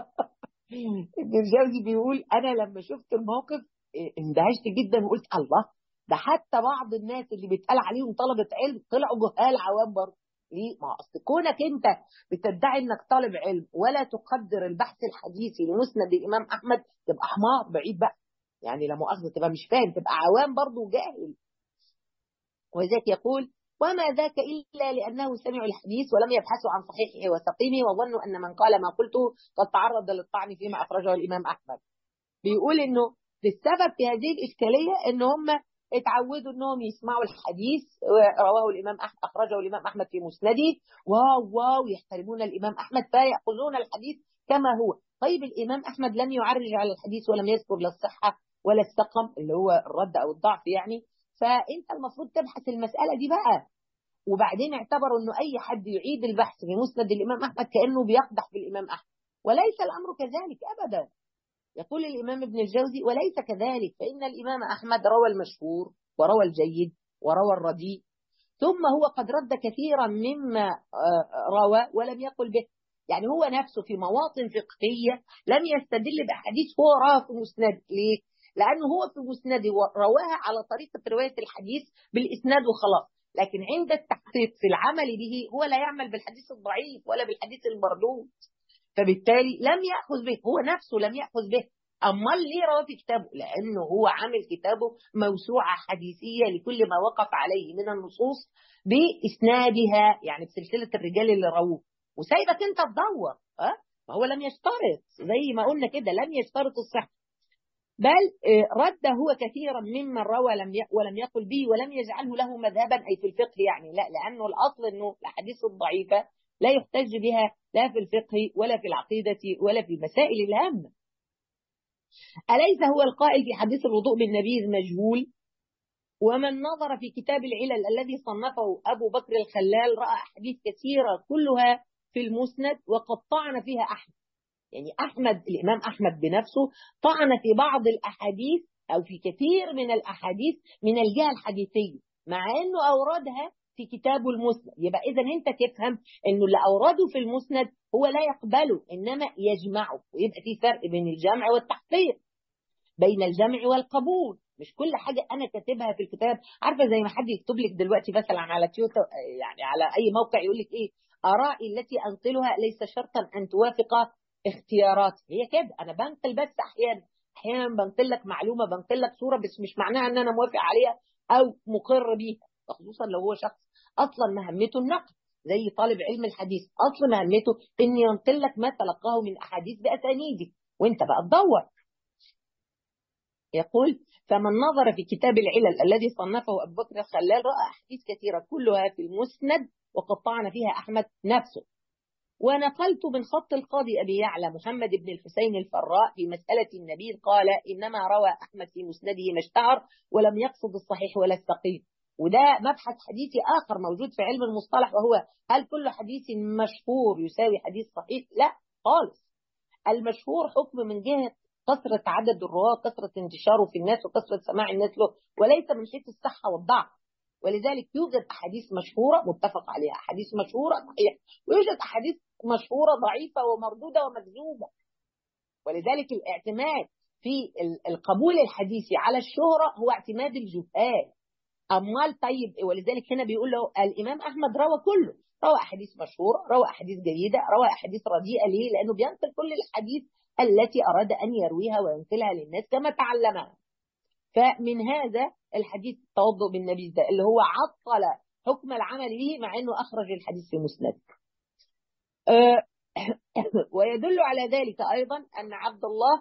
ابن الجوزي بيقول أنا لما شفت الموقف اندهشت جدا وقلت الله ده حتى بعض الناس اللي بيتقال عليهم طلبة علم طلعوا جهال عوام برضه ليه؟ ما اصل كونك انت بتدعي انك طالب علم ولا تقدر البحث الحديثي لمسند الامام احمد تبقى حمار بعيد بقى يعني لا مؤاخذه تبقى مش فاهم تبقى عوام برضه وجاهل ولذلك يقول وما ذاك إلا لأنه سمعوا الحديث ولم يبحثوا عن صحيحه وسقيمه وظنوا أن من قال ما قلته قد تعرض للطعن فيما أخرجه الإمام أحمد بيقول إنه السبب في هذه الإشكالية إن هم اتعودوا انهم يسمعوا الحديث رواه الامام احمد اخرجه الامام احمد في مسنده واو واو يحترمون الامام احمد فياخذون الحديث كما هو طيب الامام احمد لم يعرج على الحديث ولم يذكر لا الصحه ولا السقم اللي هو الرد او الضعف يعني فانت المفروض تبحث المساله دي بقى وبعدين اعتبروا انه اي حد يعيد البحث في مسند الامام احمد كانه بيقدح في الامام احمد وليس الامر كذلك ابدا يقول الامام ابن الجوزي وليس كذلك فان الامام احمد روى المشهور وروى الجيد وروى الرديء ثم هو قد رد كثيرا مما روى ولم يقل به يعني هو نفسه في مواطن فقهيه لم يستدل باحاديث هو راها في مسند ليه؟ لانه هو في مسنده رواها على طريقه روايه الحديث بالاسناد وخلاص لكن عند التحقيق في العمل به هو لا يعمل بالحديث الضعيف ولا بالحديث المردود فبالتالي لم يأخذ به هو نفسه لم يأخذ به أمال ليه رواه في كتابه لأنه هو عامل كتابه موسوعة حديثية لكل ما وقف عليه من النصوص بإسنادها يعني بسلسلة الرجال اللي رووه وسايبك أنت تدور أه؟ هو لم يشترط زي ما قلنا كده لم يشترط الصحة بل رد هو كثيرا ممن روى لم ولم يقل به ولم يجعله له مذهبا اي في الفقه يعني لا لانه الاصل انه الاحاديث الضعيفه لا يحتج بها لا في الفقه ولا في العقيده ولا في المسائل الهامه. اليس هو القائل في حديث الوضوء بالنبيذ مجهول ومن نظر في كتاب العلل الذي صنفه ابو بكر الخلال راى احاديث كثيره كلها في المسند وقد طعن فيها احمد يعني أحمد الإمام أحمد بنفسه طعن في بعض الأحاديث أو في كثير من الأحاديث من الجهة الحديثية مع أنه أوردها في كتابه المسند يبقى إذا أنت تفهم أنه اللي أورده في المسند هو لا يقبله إنما يجمعه ويبقى في فرق بين الجمع والتحقيق بين الجمع والقبول مش كل حاجة أنا كاتبها في الكتاب عارفة زي ما حد يكتب لك دلوقتي مثلا على تويتر يعني على أي موقع يقول لك إيه آرائي التي أنقلها ليس شرطا أن توافق اختيارات هي كده انا بنقل بس احيانا احيانا بنقل لك معلومه بنقل لك صوره بس مش معناها ان انا موافق عليها او مقر بيها خصوصا لو هو شخص اصلا مهمته النقل زي طالب علم الحديث اصل مهمته ان ينقل لك ما تلقاه من احاديث باسانيده وانت بقى تدور يقول فمن نظر في كتاب العلل الذي صنفه ابو بكر الخلال راى احاديث كثيره كلها في المسند وقد طعن فيها احمد نفسه ونقلت من خط القاضي أبي يعلى محمد بن الحسين الفراء في مسألة النبي قال إنما روى أحمد في مسنده ما اشتهر ولم يقصد الصحيح ولا الثقيل وده مبحث حديثي آخر موجود في علم المصطلح وهو هل كل حديث مشهور يساوي حديث صحيح؟ لا خالص المشهور حكم من جهة كثرة عدد الرواة كثرة انتشاره في الناس وكثرة سماع الناس له وليس من حيث الصحة والضعف ولذلك يوجد أحاديث مشهورة متفق عليها أحاديث مشهورة صحيح ويوجد أحاديث مشهورة ضعيفة ومردودة ومكذوبة ولذلك الاعتماد في القبول الحديثي على الشهرة هو اعتماد الجهال أمال طيب ولذلك هنا بيقول له الإمام أحمد روى كله روى أحاديث مشهورة روى أحاديث جيدة روى أحاديث رديئة ليه لأنه بينقل كل الحديث التي أراد أن يرويها وينقلها للناس كما تعلمها فمن هذا الحديث التوضؤ بالنبي ده اللي هو عطل حكم العمل به مع أنه أخرج الحديث في مسند ويدل على ذلك أيضا أن عبد الله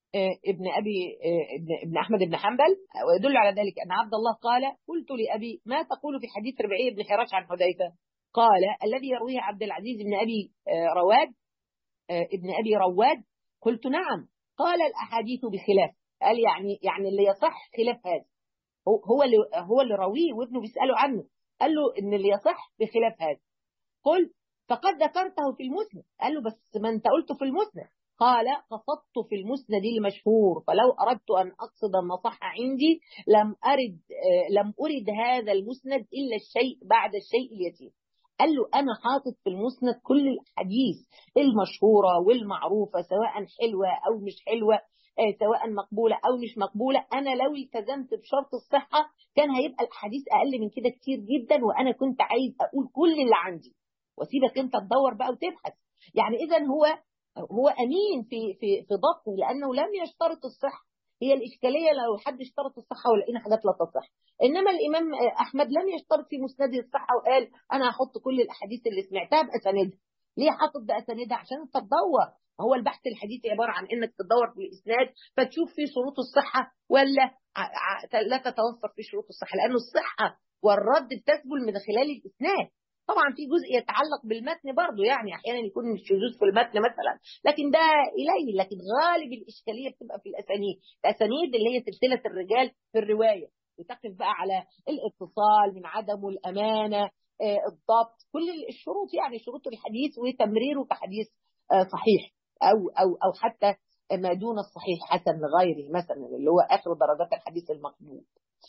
ابن أبي ابن أحمد بن حنبل ويدل على ذلك أن عبد الله قال قلت لأبي ما تقول في حديث ربعي بن حراش عن حذيفة قال الذي يرويه عبد العزيز بن أبي رواد ابن أبي رواد قلت نعم قال الأحاديث بخلاف قال يعني يعني اللي يصح خلاف هذا هو هو اللي هو اللي راويه وابنه بيسأله عنه قال له إن اللي يصح بخلاف هذا قل فقد ذكرته في المسند قال له بس ما أنت قلته في المسند قال قصدت في المسند المشهور فلو أردت أن أقصد ما صح عندي لم أرد لم أرد هذا المسند إلا الشيء بعد الشيء اليسير قال له أنا حاطط في المسند كل الحديث المشهورة والمعروفة سواء حلوة أو مش حلوة سواء مقبولة أو مش مقبولة أنا لو التزمت بشرط الصحة كان هيبقى الحديث أقل من كده كتير جدا وأنا كنت عايز أقول كل اللي عندي وسيبك أنت تدور بقى وتبحث يعني إذا هو هو أمين في في في ضبطه لأنه لم يشترط الصحة هي الإشكالية لو حد اشترط الصحة ولقينا حاجات لا تصح إنما الإمام أحمد لم يشترط في مسنده الصحة وقال أنا هحط كل الأحاديث اللي سمعتها بأساندها ليه حاطط بأساندها عشان أنت تدور هو البحث الحديثي عبارة عن إنك تدور في الإسناد فتشوف فيه شروط الصحة ولا لا تتوفر فيه شروط الصحة لأنه الصحة والرد بتسبل من خلال الإسناد طبعا في جزء يتعلق بالمتن برضه يعني احيانا يكون الشذوذ في المتن مثلا لكن ده قليل لكن غالب الاشكاليه بتبقى في الاسانيد الاسانيد اللي هي سلسله الرجال في الروايه بتقف بقى على الاتصال من عدمه الامانه الضبط كل الشروط يعني شروط الحديث وتمريره كحديث صحيح او او او حتى ما دون الصحيح حسن لغيره مثلا اللي هو اخر درجات الحديث المقبول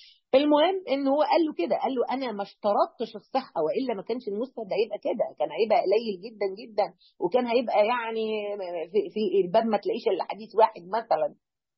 المهم ان هو قال له كده قال له انا ما اشترطتش الصحه والا ما كانش المسند هيبقى كده كان هيبقى قليل جدا جدا وكان هيبقى يعني في, في الباب ما تلاقيش الا حديث واحد مثلا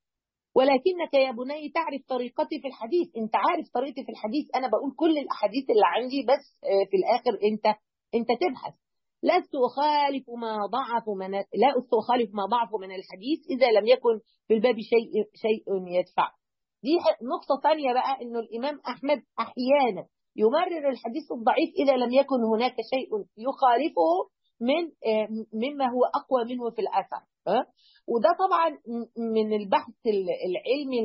ولكنك يا بني تعرف طريقتي في الحديث انت عارف طريقتي في الحديث انا بقول كل الاحاديث اللي عندي بس في الاخر انت انت تبحث لست أخالف ما ضعف من لا أخالف ما ضعف من الحديث إذا لم يكن في الباب شيء شيء يدفع دي نقطة ثانية بقى إنه الإمام أحمد أحيانا يمرر الحديث الضعيف إذا لم يكن هناك شيء يخالفه من مما هو أقوى منه في الأثر وده طبعا من البحث العلمي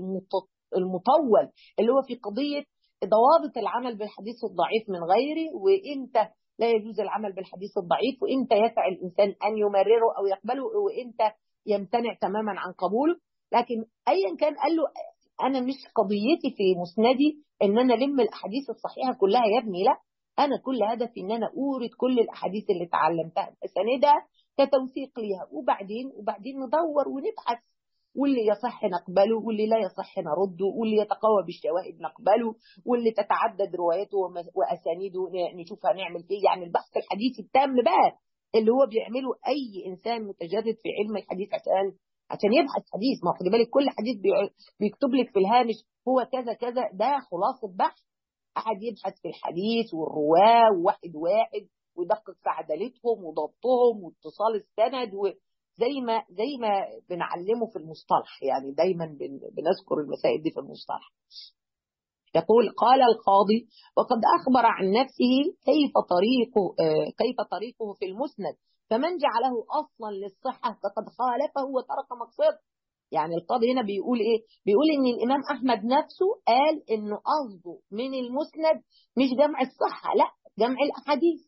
المطول اللي هو في قضية ضوابط العمل بالحديث الضعيف من غيره وإمتى لا يجوز العمل بالحديث الضعيف وإمتى يسعى الإنسان أن يمرره أو يقبله وإمتى يمتنع تماما عن قبوله لكن أيا كان قال له انا مش قضيتي في مسندي ان انا الم الاحاديث الصحيحه كلها يا ابني لا انا كل هدفي ان انا اورد كل الاحاديث اللي اتعلمتها اساندها كتوثيق ليها وبعدين وبعدين ندور ونبحث واللي يصح نقبله واللي لا يصح نرده واللي يتقوى بالشواهد نقبله واللي تتعدد روايته واسانيده نشوف هنعمل فيه يعني البحث الحديثي التام بقى اللي هو بيعمله اي انسان متجدد في علم الحديث عشان عشان يبحث حديث ما خدي بالك كل حديث بيكتب لك في الهامش هو كذا كذا ده خلاصه بحث احد يبحث في الحديث والرواه وواحد واحد ويدقق في عدالتهم وضبطهم واتصال السند وزي ما زي ما بنعلمه في المصطلح يعني دايما بنذكر المسائل دي في المصطلح يقول قال القاضي وقد أخبر عن نفسه كيف طريقه كيف طريقه في المسند فمن جعله اصلا للصحه فقد خالفه وترك مقصده يعني القاضي هنا بيقول ايه بيقول ان الامام احمد نفسه قال انه قصده من المسند مش جمع الصحه لا جمع الاحاديث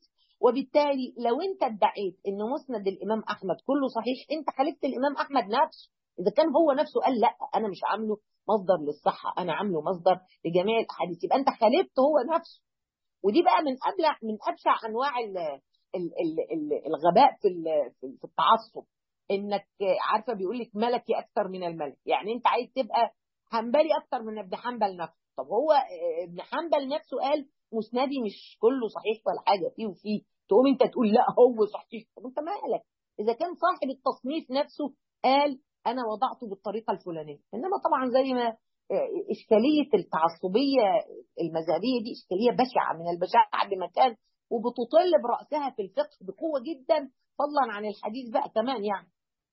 وبالتالي لو انت ادعيت ان مسند الامام احمد كله صحيح انت خالفت الامام احمد نفسه اذا كان هو نفسه قال لا انا مش عامله مصدر للصحه انا عامله مصدر لجميع الاحاديث يبقى انت خالفت هو نفسه ودي بقى من ابلع من ابشع انواع ال ال ال ال الغباء في في التعصب انك عارفه بيقول لك ملكي اكثر من الملك يعني انت عايز تبقى حنبلي اكثر من ابن حنبل نفسه طب هو ابن حنبل نفسه قال مسندي مش كله صحيح ولا حاجه فيه وفيه تقوم انت تقول لا هو صحيح طب انت مالك اذا كان صاحب التصنيف نفسه قال انا وضعته بالطريقه الفلانيه انما طبعا زي ما اشكاليه التعصبيه المذهبيه دي اشكاليه بشعه من البشاعه بمكان وبتطل براسها في الفقه بقوه جدا فضلا عن الحديث بقى كمان يعني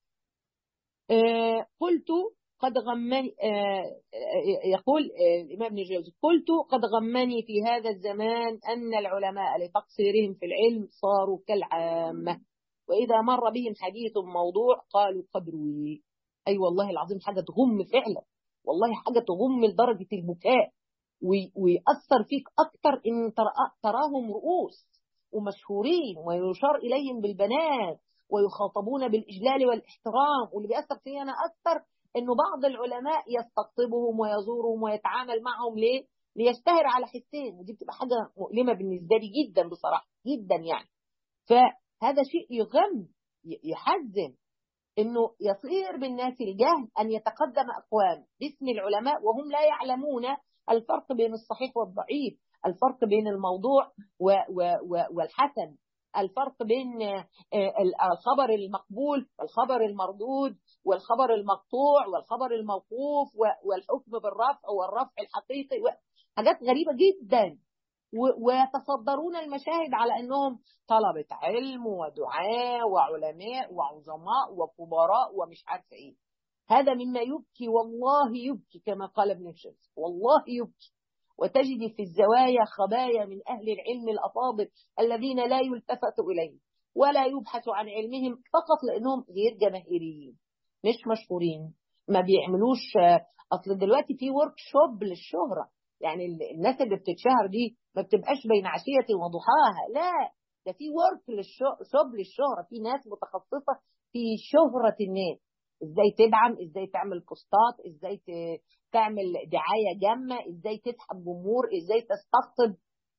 آه قلت قد غمني آه يقول آه الامام ابن الجوزي قلت قد غمني في هذا الزمان ان العلماء لتقصيرهم في العلم صاروا كالعامه واذا مر بهم حديث موضوع قالوا قد روي اي أيوة والله العظيم حاجه تغم فعلا والله حاجه تغم لدرجه البكاء ويأثر فيك أكتر إن تراهم رؤوس ومشهورين ويشار إليهم بالبنات ويخاطبون بالإجلال والاحترام واللي بيأثر فيا أنا أكتر إنه بعض العلماء يستقطبهم ويزورهم ويتعامل معهم ليه؟ ليشتهر على حسين ودي بتبقى حاجة مؤلمة بالنسبة لي جدا بصراحة جدا يعني فهذا شيء يغم يحزن انه يصير بالناس الجهل ان يتقدم اقوام باسم العلماء وهم لا يعلمون الفرق بين الصحيح والضعيف الفرق بين الموضوع و و و والحسن الفرق بين الخبر المقبول والخبر المردود والخبر المقطوع والخبر الموقوف والحكم بالرفع والرفع الحقيقي حاجات غريبة جدا ويتصدرون المشاهد على انهم طلبة علم ودعاة وعلماء وعظماء وكبراء ومش عارفه ايه هذا مما يبكي والله يبكي كما قال ابن الشمس والله يبكي وتجد في الزوايا خبايا من أهل العلم الأفاضل الذين لا يلتفت إليهم ولا يبحث عن علمهم فقط لأنهم غير جماهيريين مش مشهورين ما بيعملوش أصل دلوقتي في ورك شوب للشهرة يعني الناس اللي بتتشهر دي ما بتبقاش بين عشية وضحاها لا ده في ورك شوب للشهرة في ناس متخصصة في شهرة الناس ازاي تدعم ازاي تعمل بوستات ازاي تعمل دعايه جامه ازاي تسحب جمهور ازاي تستقطب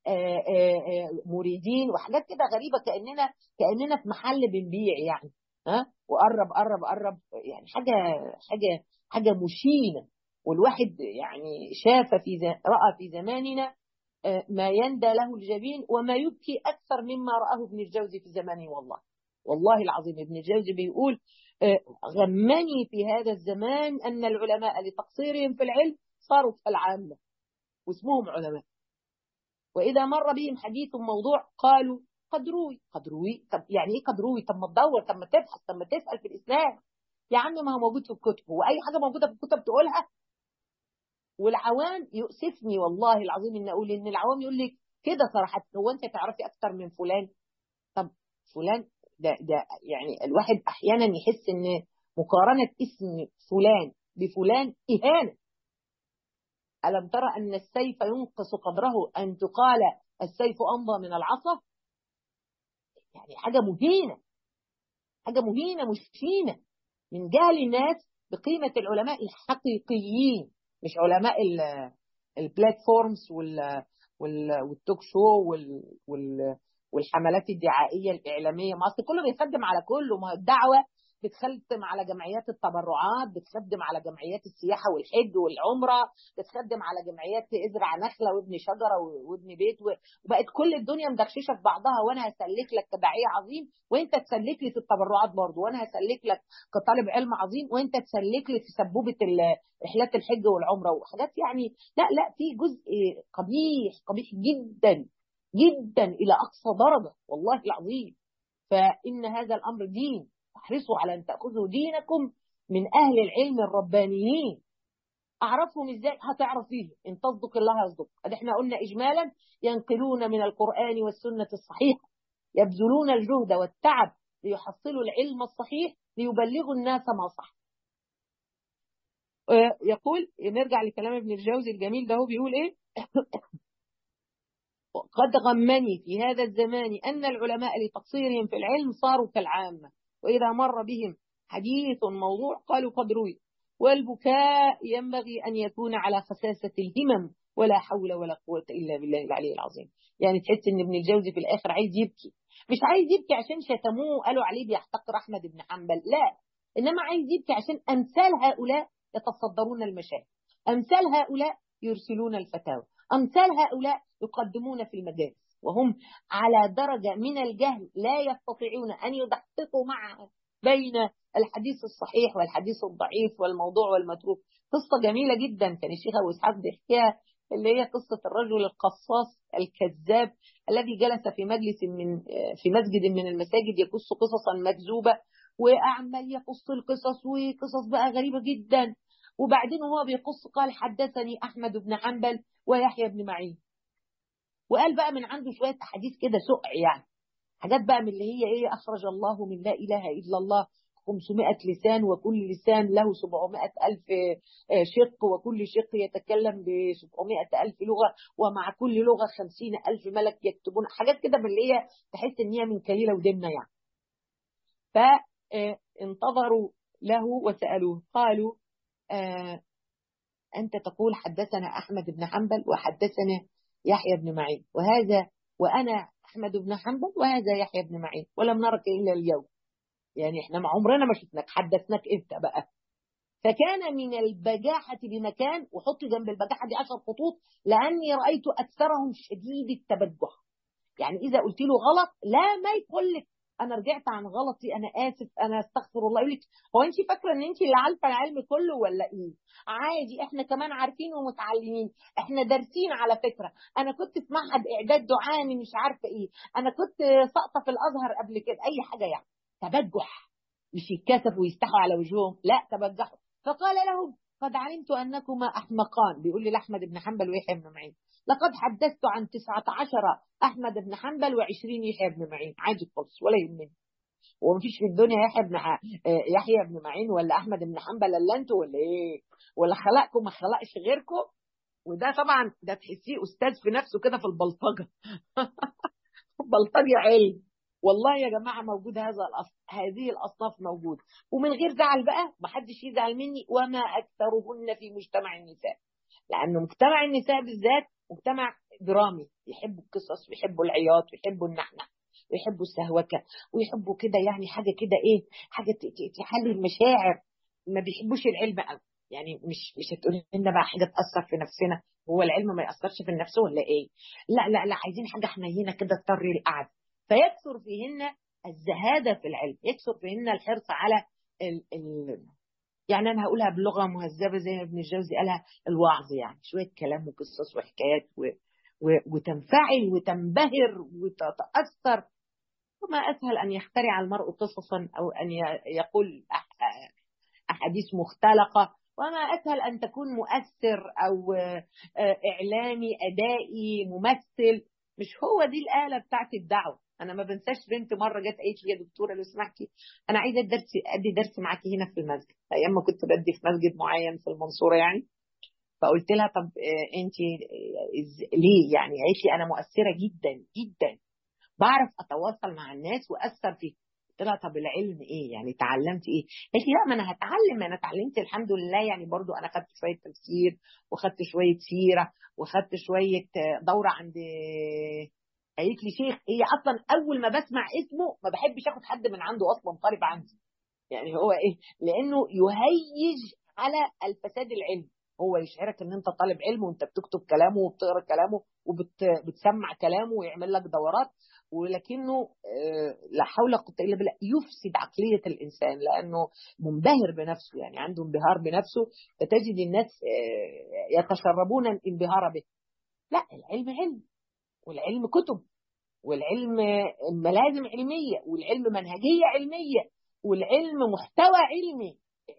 مريدين وحاجات كده غريبه كاننا كاننا في محل بنبيع يعني ها وقرب قرب قرب يعني حاجه حاجه حاجه مشينه والواحد يعني شاف في راى في زماننا ما يندى له الجبين وما يبكي اكثر مما راه ابن الجوزي في زمانه والله والله العظيم ابن الجوزي بيقول غمني في هذا الزمان أن العلماء لتقصيرهم في العلم صاروا كالعامة واسمهم علماء وإذا مر بهم حديث موضوع قالوا قد روي قد روي طب يعني ايه قد روي طب ما تدور طب ما تبحث طب ما تسأل في الإسلام يا عم ما هو موجود في الكتب هو أي حاجة موجودة في الكتب تقولها والعوام يؤسفني والله العظيم إن أقول إن العوام يقول لك كده صراحة هو أنت تعرفي أكتر من فلان طب فلان ده ده يعني الواحد احيانا يحس ان مقارنه اسم فلان بفلان اهانه الم ترى ان السيف ينقص قدره ان تقال السيف امضى من العصا يعني حاجه مهينه حاجه مهينه مشينه من جهل الناس بقيمه العلماء الحقيقيين مش علماء البلاتفورمز والتوك شو وال, وال والحملات الدعائيه الاعلاميه ما اصل كله بيخدم على كله ما الدعوه بتخدم على جمعيات التبرعات بتخدم على جمعيات السياحه والحج والعمره بتخدم على جمعيات ازرع نخله وابني شجره وابني بيت وبقت كل الدنيا مدخششه في بعضها وانا هسلك لك كداعيه عظيم وانت تسلك لي في التبرعات برضه وانا هسلك لك كطالب علم عظيم وانت تسلك لي في سبوبه رحلات الحج والعمره وحاجات يعني لا لا في جزء قبيح قبيح جدا جدا الى اقصى درجه والله العظيم فان هذا الامر دين احرصوا على ان تاخذوا دينكم من اهل العلم الربانيين اعرفهم ازاي هتعرفيه ان تصدق الله يصدق ادي احنا قلنا اجمالا ينقلون من القران والسنه الصحيحه يبذلون الجهد والتعب ليحصلوا العلم الصحيح ليبلغوا الناس ما صح يقول نرجع لكلام ابن الجوزي الجميل ده هو بيقول ايه قد غمني في هذا الزمان أن العلماء لتقصيرهم في العلم صاروا كالعامة وإذا مر بهم حديث موضوع قالوا قد روي والبكاء ينبغي أن يكون على خساسة الهمم ولا حول ولا قوة إلا بالله العلي العظيم يعني تحس إن ابن الجوزي في الآخر عايز يبكي مش عايز يبكي عشان شتموه قالوا عليه بيحتقر أحمد بن حنبل لا إنما عايز يبكي عشان أمثال هؤلاء يتصدرون المشاهد أمثال هؤلاء يرسلون الفتاوى أمثال هؤلاء يقدمون في المجالس وهم على درجة من الجهل لا يستطيعون أن يدققوا معها بين الحديث الصحيح والحديث الضعيف والموضوع والمتروك قصة جميلة جدا كان الشيخ أبو إسحاق بيحكيها اللي هي قصة الرجل القصاص الكذاب الذي جلس في مجلس من في مسجد من المساجد يقص قصصا مكذوبة وعمال يقص القصص وقصص بقى غريبة جدا وبعدين هو بيقص قال حدثني أحمد بن حنبل ويحيى بن معين وقال بقى من عنده شوية أحاديث كده سقع يعني حاجات بقى من اللي هي إيه أخرج الله من لا إله إلا الله 500 لسان وكل لسان له 700 ألف شق وكل شق يتكلم ب 700 ألف لغة ومع كل لغة 50 ألف ملك يكتبون حاجات كده من اللي هي تحس إن هي من كليلة ودمنة يعني فانتظروا له وسألوه قالوا آه أنت تقول حدثنا أحمد بن حنبل وحدثنا يحيى بن معين وهذا وأنا أحمد بن حنبل وهذا يحيى بن معين ولم نرك إلا اليوم يعني احنا مع عمرنا ما شفناك حدثناك امتى بقى فكان من البجاحة بمكان وحط جنب البجاحة دي عشر خطوط لأني رأيت أكثرهم شديد التبجح يعني إذا قلت له غلط لا ما يقول لك أنا رجعت عن غلطي أنا آسف أنا أستغفر الله يقول لك هو أنت فاكرة إن أنت اللي عارفة العلم كله ولا إيه؟ عادي إحنا كمان عارفين ومتعلمين إحنا دارسين على فكرة أنا كنت في معهد إعداد دعاني مش عارفة إيه أنا كنت ساقطة في الأزهر قبل كده أي حاجة يعني تبجح مش يتكسفوا ويستحوا على وجوههم لا تبجحوا فقال لهم قد علمت أنكما أحمقان بيقول لي لأحمد بن حنبل ويحيى بن معين لقد حدثت عن تسعة عشر أحمد بن حنبل وعشرين يحيى بن معين عادي خالص ولا يهمني ومفيش في الدنيا يحيى بن يحيى بن معين ولا أحمد بن حنبل الا انتوا ولا إيه ولا خلقكم ما خلقش غيركم وده طبعا ده تحسيه أستاذ في نفسه كده في البلطجة بلطجة علم والله يا جماعة موجود هذا الأصل هذه الأصناف موجود ومن غير زعل بقى محدش يزعل مني وما أكثرهن في مجتمع النساء لأنه مجتمع النساء بالذات مجتمع درامي يحبوا القصص ويحبوا العياط ويحبوا النحنح ويحبوا السهوكة ويحبوا كده يعني حاجة كده إيه حاجة تحلي المشاعر ما بيحبوش العلم قوي يعني مش مش هتقول لنا بقى حاجه تاثر في نفسنا هو العلم ما ياثرش في النفس ولا ايه لا لا لا عايزين حاجه حنينه كده تطري القعده فيكثر فيهن الزهادة في العلم يكثر فيهن الحرص على ال ال يعني أنا هقولها بلغة مهذبة زي ما ابن الجوزي قالها الوعظ يعني شوية كلام وقصص وحكايات و و وتنفعل وتنبهر وتتأثر وما أسهل أن يخترع المرء قصصا أو أن يقول أحاديث مختلقة وما أسهل أن تكون مؤثر أو إعلامي أدائي ممثل مش هو دي الآلة بتاعت الدعوة انا ما بنساش بنت مره جت قالت لي يا دكتوره لو سمحتي انا عايزه الدرس ادي درس معاكي هنا في المسجد ايام ما كنت بدي في مسجد معين في المنصوره يعني فقلت لها طب انت ليه يعني قالت لي انا مؤثره جدا جدا بعرف اتواصل مع الناس واثر فيهم قلت لها طب العلم ايه يعني اتعلمت ايه قالت لي لا ما انا هتعلم انا اتعلمت الحمد لله يعني برضو انا خدت شويه تفسير وخدت شويه سيره وخدت شويه دوره عند قالت لي شيخ هي اصلا اول ما بسمع اسمه ما بحبش اخد حد من عنده اصلا طالب عندي يعني هو ايه لانه يهيج على الفساد العلمي هو يشعرك ان انت طالب علم وانت بتكتب كلامه وبتقرا كلامه وبتسمع كلامه ويعمل لك دورات ولكنه لا حول ولا قوه الا بالله يفسد عقليه الانسان لانه منبهر بنفسه يعني عنده انبهار بنفسه فتجد الناس يتشربون الانبهار به لا العلم علم والعلم كتب والعلم ملازم علمية والعلم منهجية علمية والعلم محتوى علمي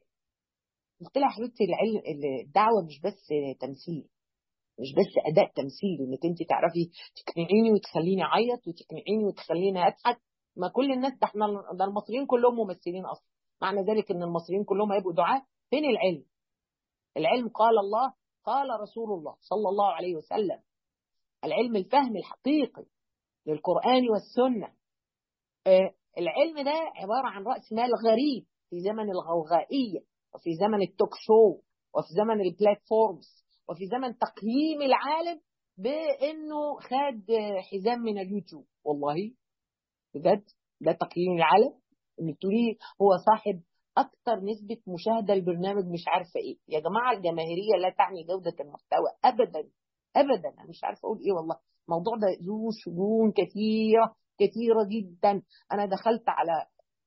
قلت لها حبيبتي العلم الدعوة مش بس تمثيل مش بس أداء تمثيل إنك أنت تعرفي تقنعيني وتخليني أعيط وتقنعيني وتخليني أضحك ما كل الناس ده احنا ده المصريين كلهم ممثلين أصلا معنى ذلك إن المصريين كلهم هيبقوا دعاة فين العلم؟ العلم قال الله قال رسول الله صلى الله عليه وسلم العلم الفهم الحقيقي للقرآن والسنة آه، العلم ده عبارة عن رأس مال غريب في زمن الغوغائية وفي زمن التوك شو وفي زمن البلاتفورمز وفي زمن تقييم العالم بانه خد حزام من اليوتيوب والله بجد ده تقييم العالم ان تقولي هو صاحب اكثر نسبه مشاهده البرنامج مش عارفه ايه يا جماعه الجماهيريه لا تعني جوده المحتوى ابدا ابدا انا مش عارفه اقول ايه والله الموضوع ده ذو شجون كثيره كثيره جدا انا دخلت على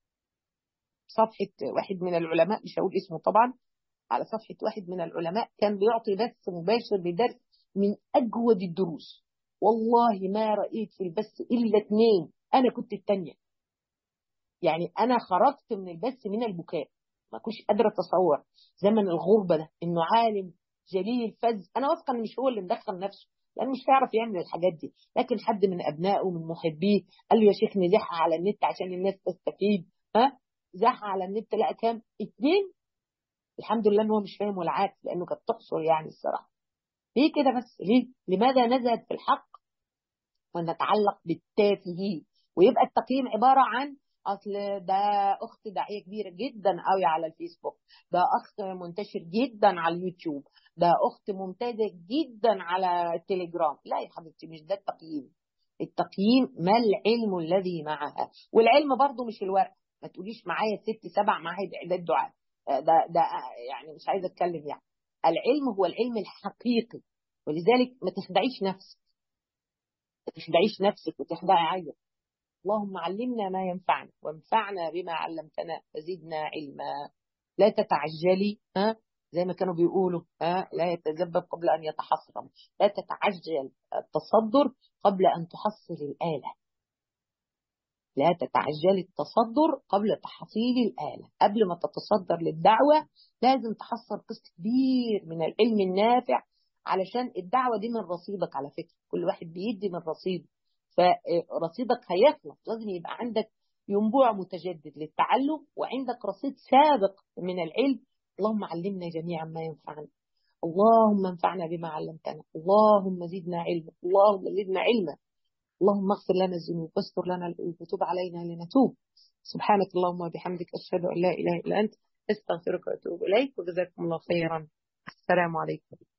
صفحه واحد من العلماء مش هقول اسمه طبعا على صفحه واحد من العلماء كان بيعطي بث مباشر لدرس من اجود الدروس والله ما رايت في البث الا اثنين انا كنت الثانيه يعني انا خرجت من البث من البكاء ما كنتش قادره اتصور زمن الغربه ده انه عالم جليل فز انا واثقه ان مش هو اللي مدخل نفسه لانه مش هيعرف يعمل الحاجات دي لكن حد من ابنائه من محبيه قال له يا شيخ نزحها على النت عشان الناس تستفيد ها زحها على النت لقى كام اتنين الحمد لله ان هو مش فاهم والعكس لانه كانت تقصر يعني الصراحه ليه كده بس ليه لماذا نزهد في الحق ونتعلق بالتافه ويبقى التقييم عباره عن اصل ده اخت داعيه كبيره جدا قوي على الفيسبوك ده اخت منتشر جدا على اليوتيوب ده اخت ممتازه جدا على التليجرام لا يا حبيبتي مش ده التقييم التقييم ما العلم الذي معها والعلم برضو مش الورق ما تقوليش معايا ست سبع معاهد اعداد دعاء ده ده يعني مش عايزه اتكلم يعني العلم هو العلم الحقيقي ولذلك ما تخدعيش نفسك ما تخدعيش نفسك وتخدعي عينك اللهم علمنا ما ينفعنا وانفعنا بما علمتنا وزدنا علما لا تتعجلي ها زي ما كانوا بيقولوا ها لا يتذبب قبل ان يتحصرم لا تتعجل التصدر قبل ان تحصل الاله لا تتعجل التصدر قبل تحصيل الآلة قبل ما تتصدر للدعوة لازم تحصل قسط كبير من العلم النافع علشان الدعوة دي من رصيدك على فكرة كل واحد بيدي من رصيده فرصيدك هيخلص لازم يبقى عندك ينبوع متجدد للتعلم وعندك رصيد سابق من العلم اللهم علمنا جميعا ما ينفعنا اللهم انفعنا بما علمتنا اللهم زدنا علما اللهم زدنا علما اللهم اغفر لنا الذنوب واستر لنا العيوب وتب علينا لنتوب سبحانك اللهم وبحمدك اشهد ان لا اله الا انت استغفرك واتوب اليك وجزاكم الله خيرا السلام عليكم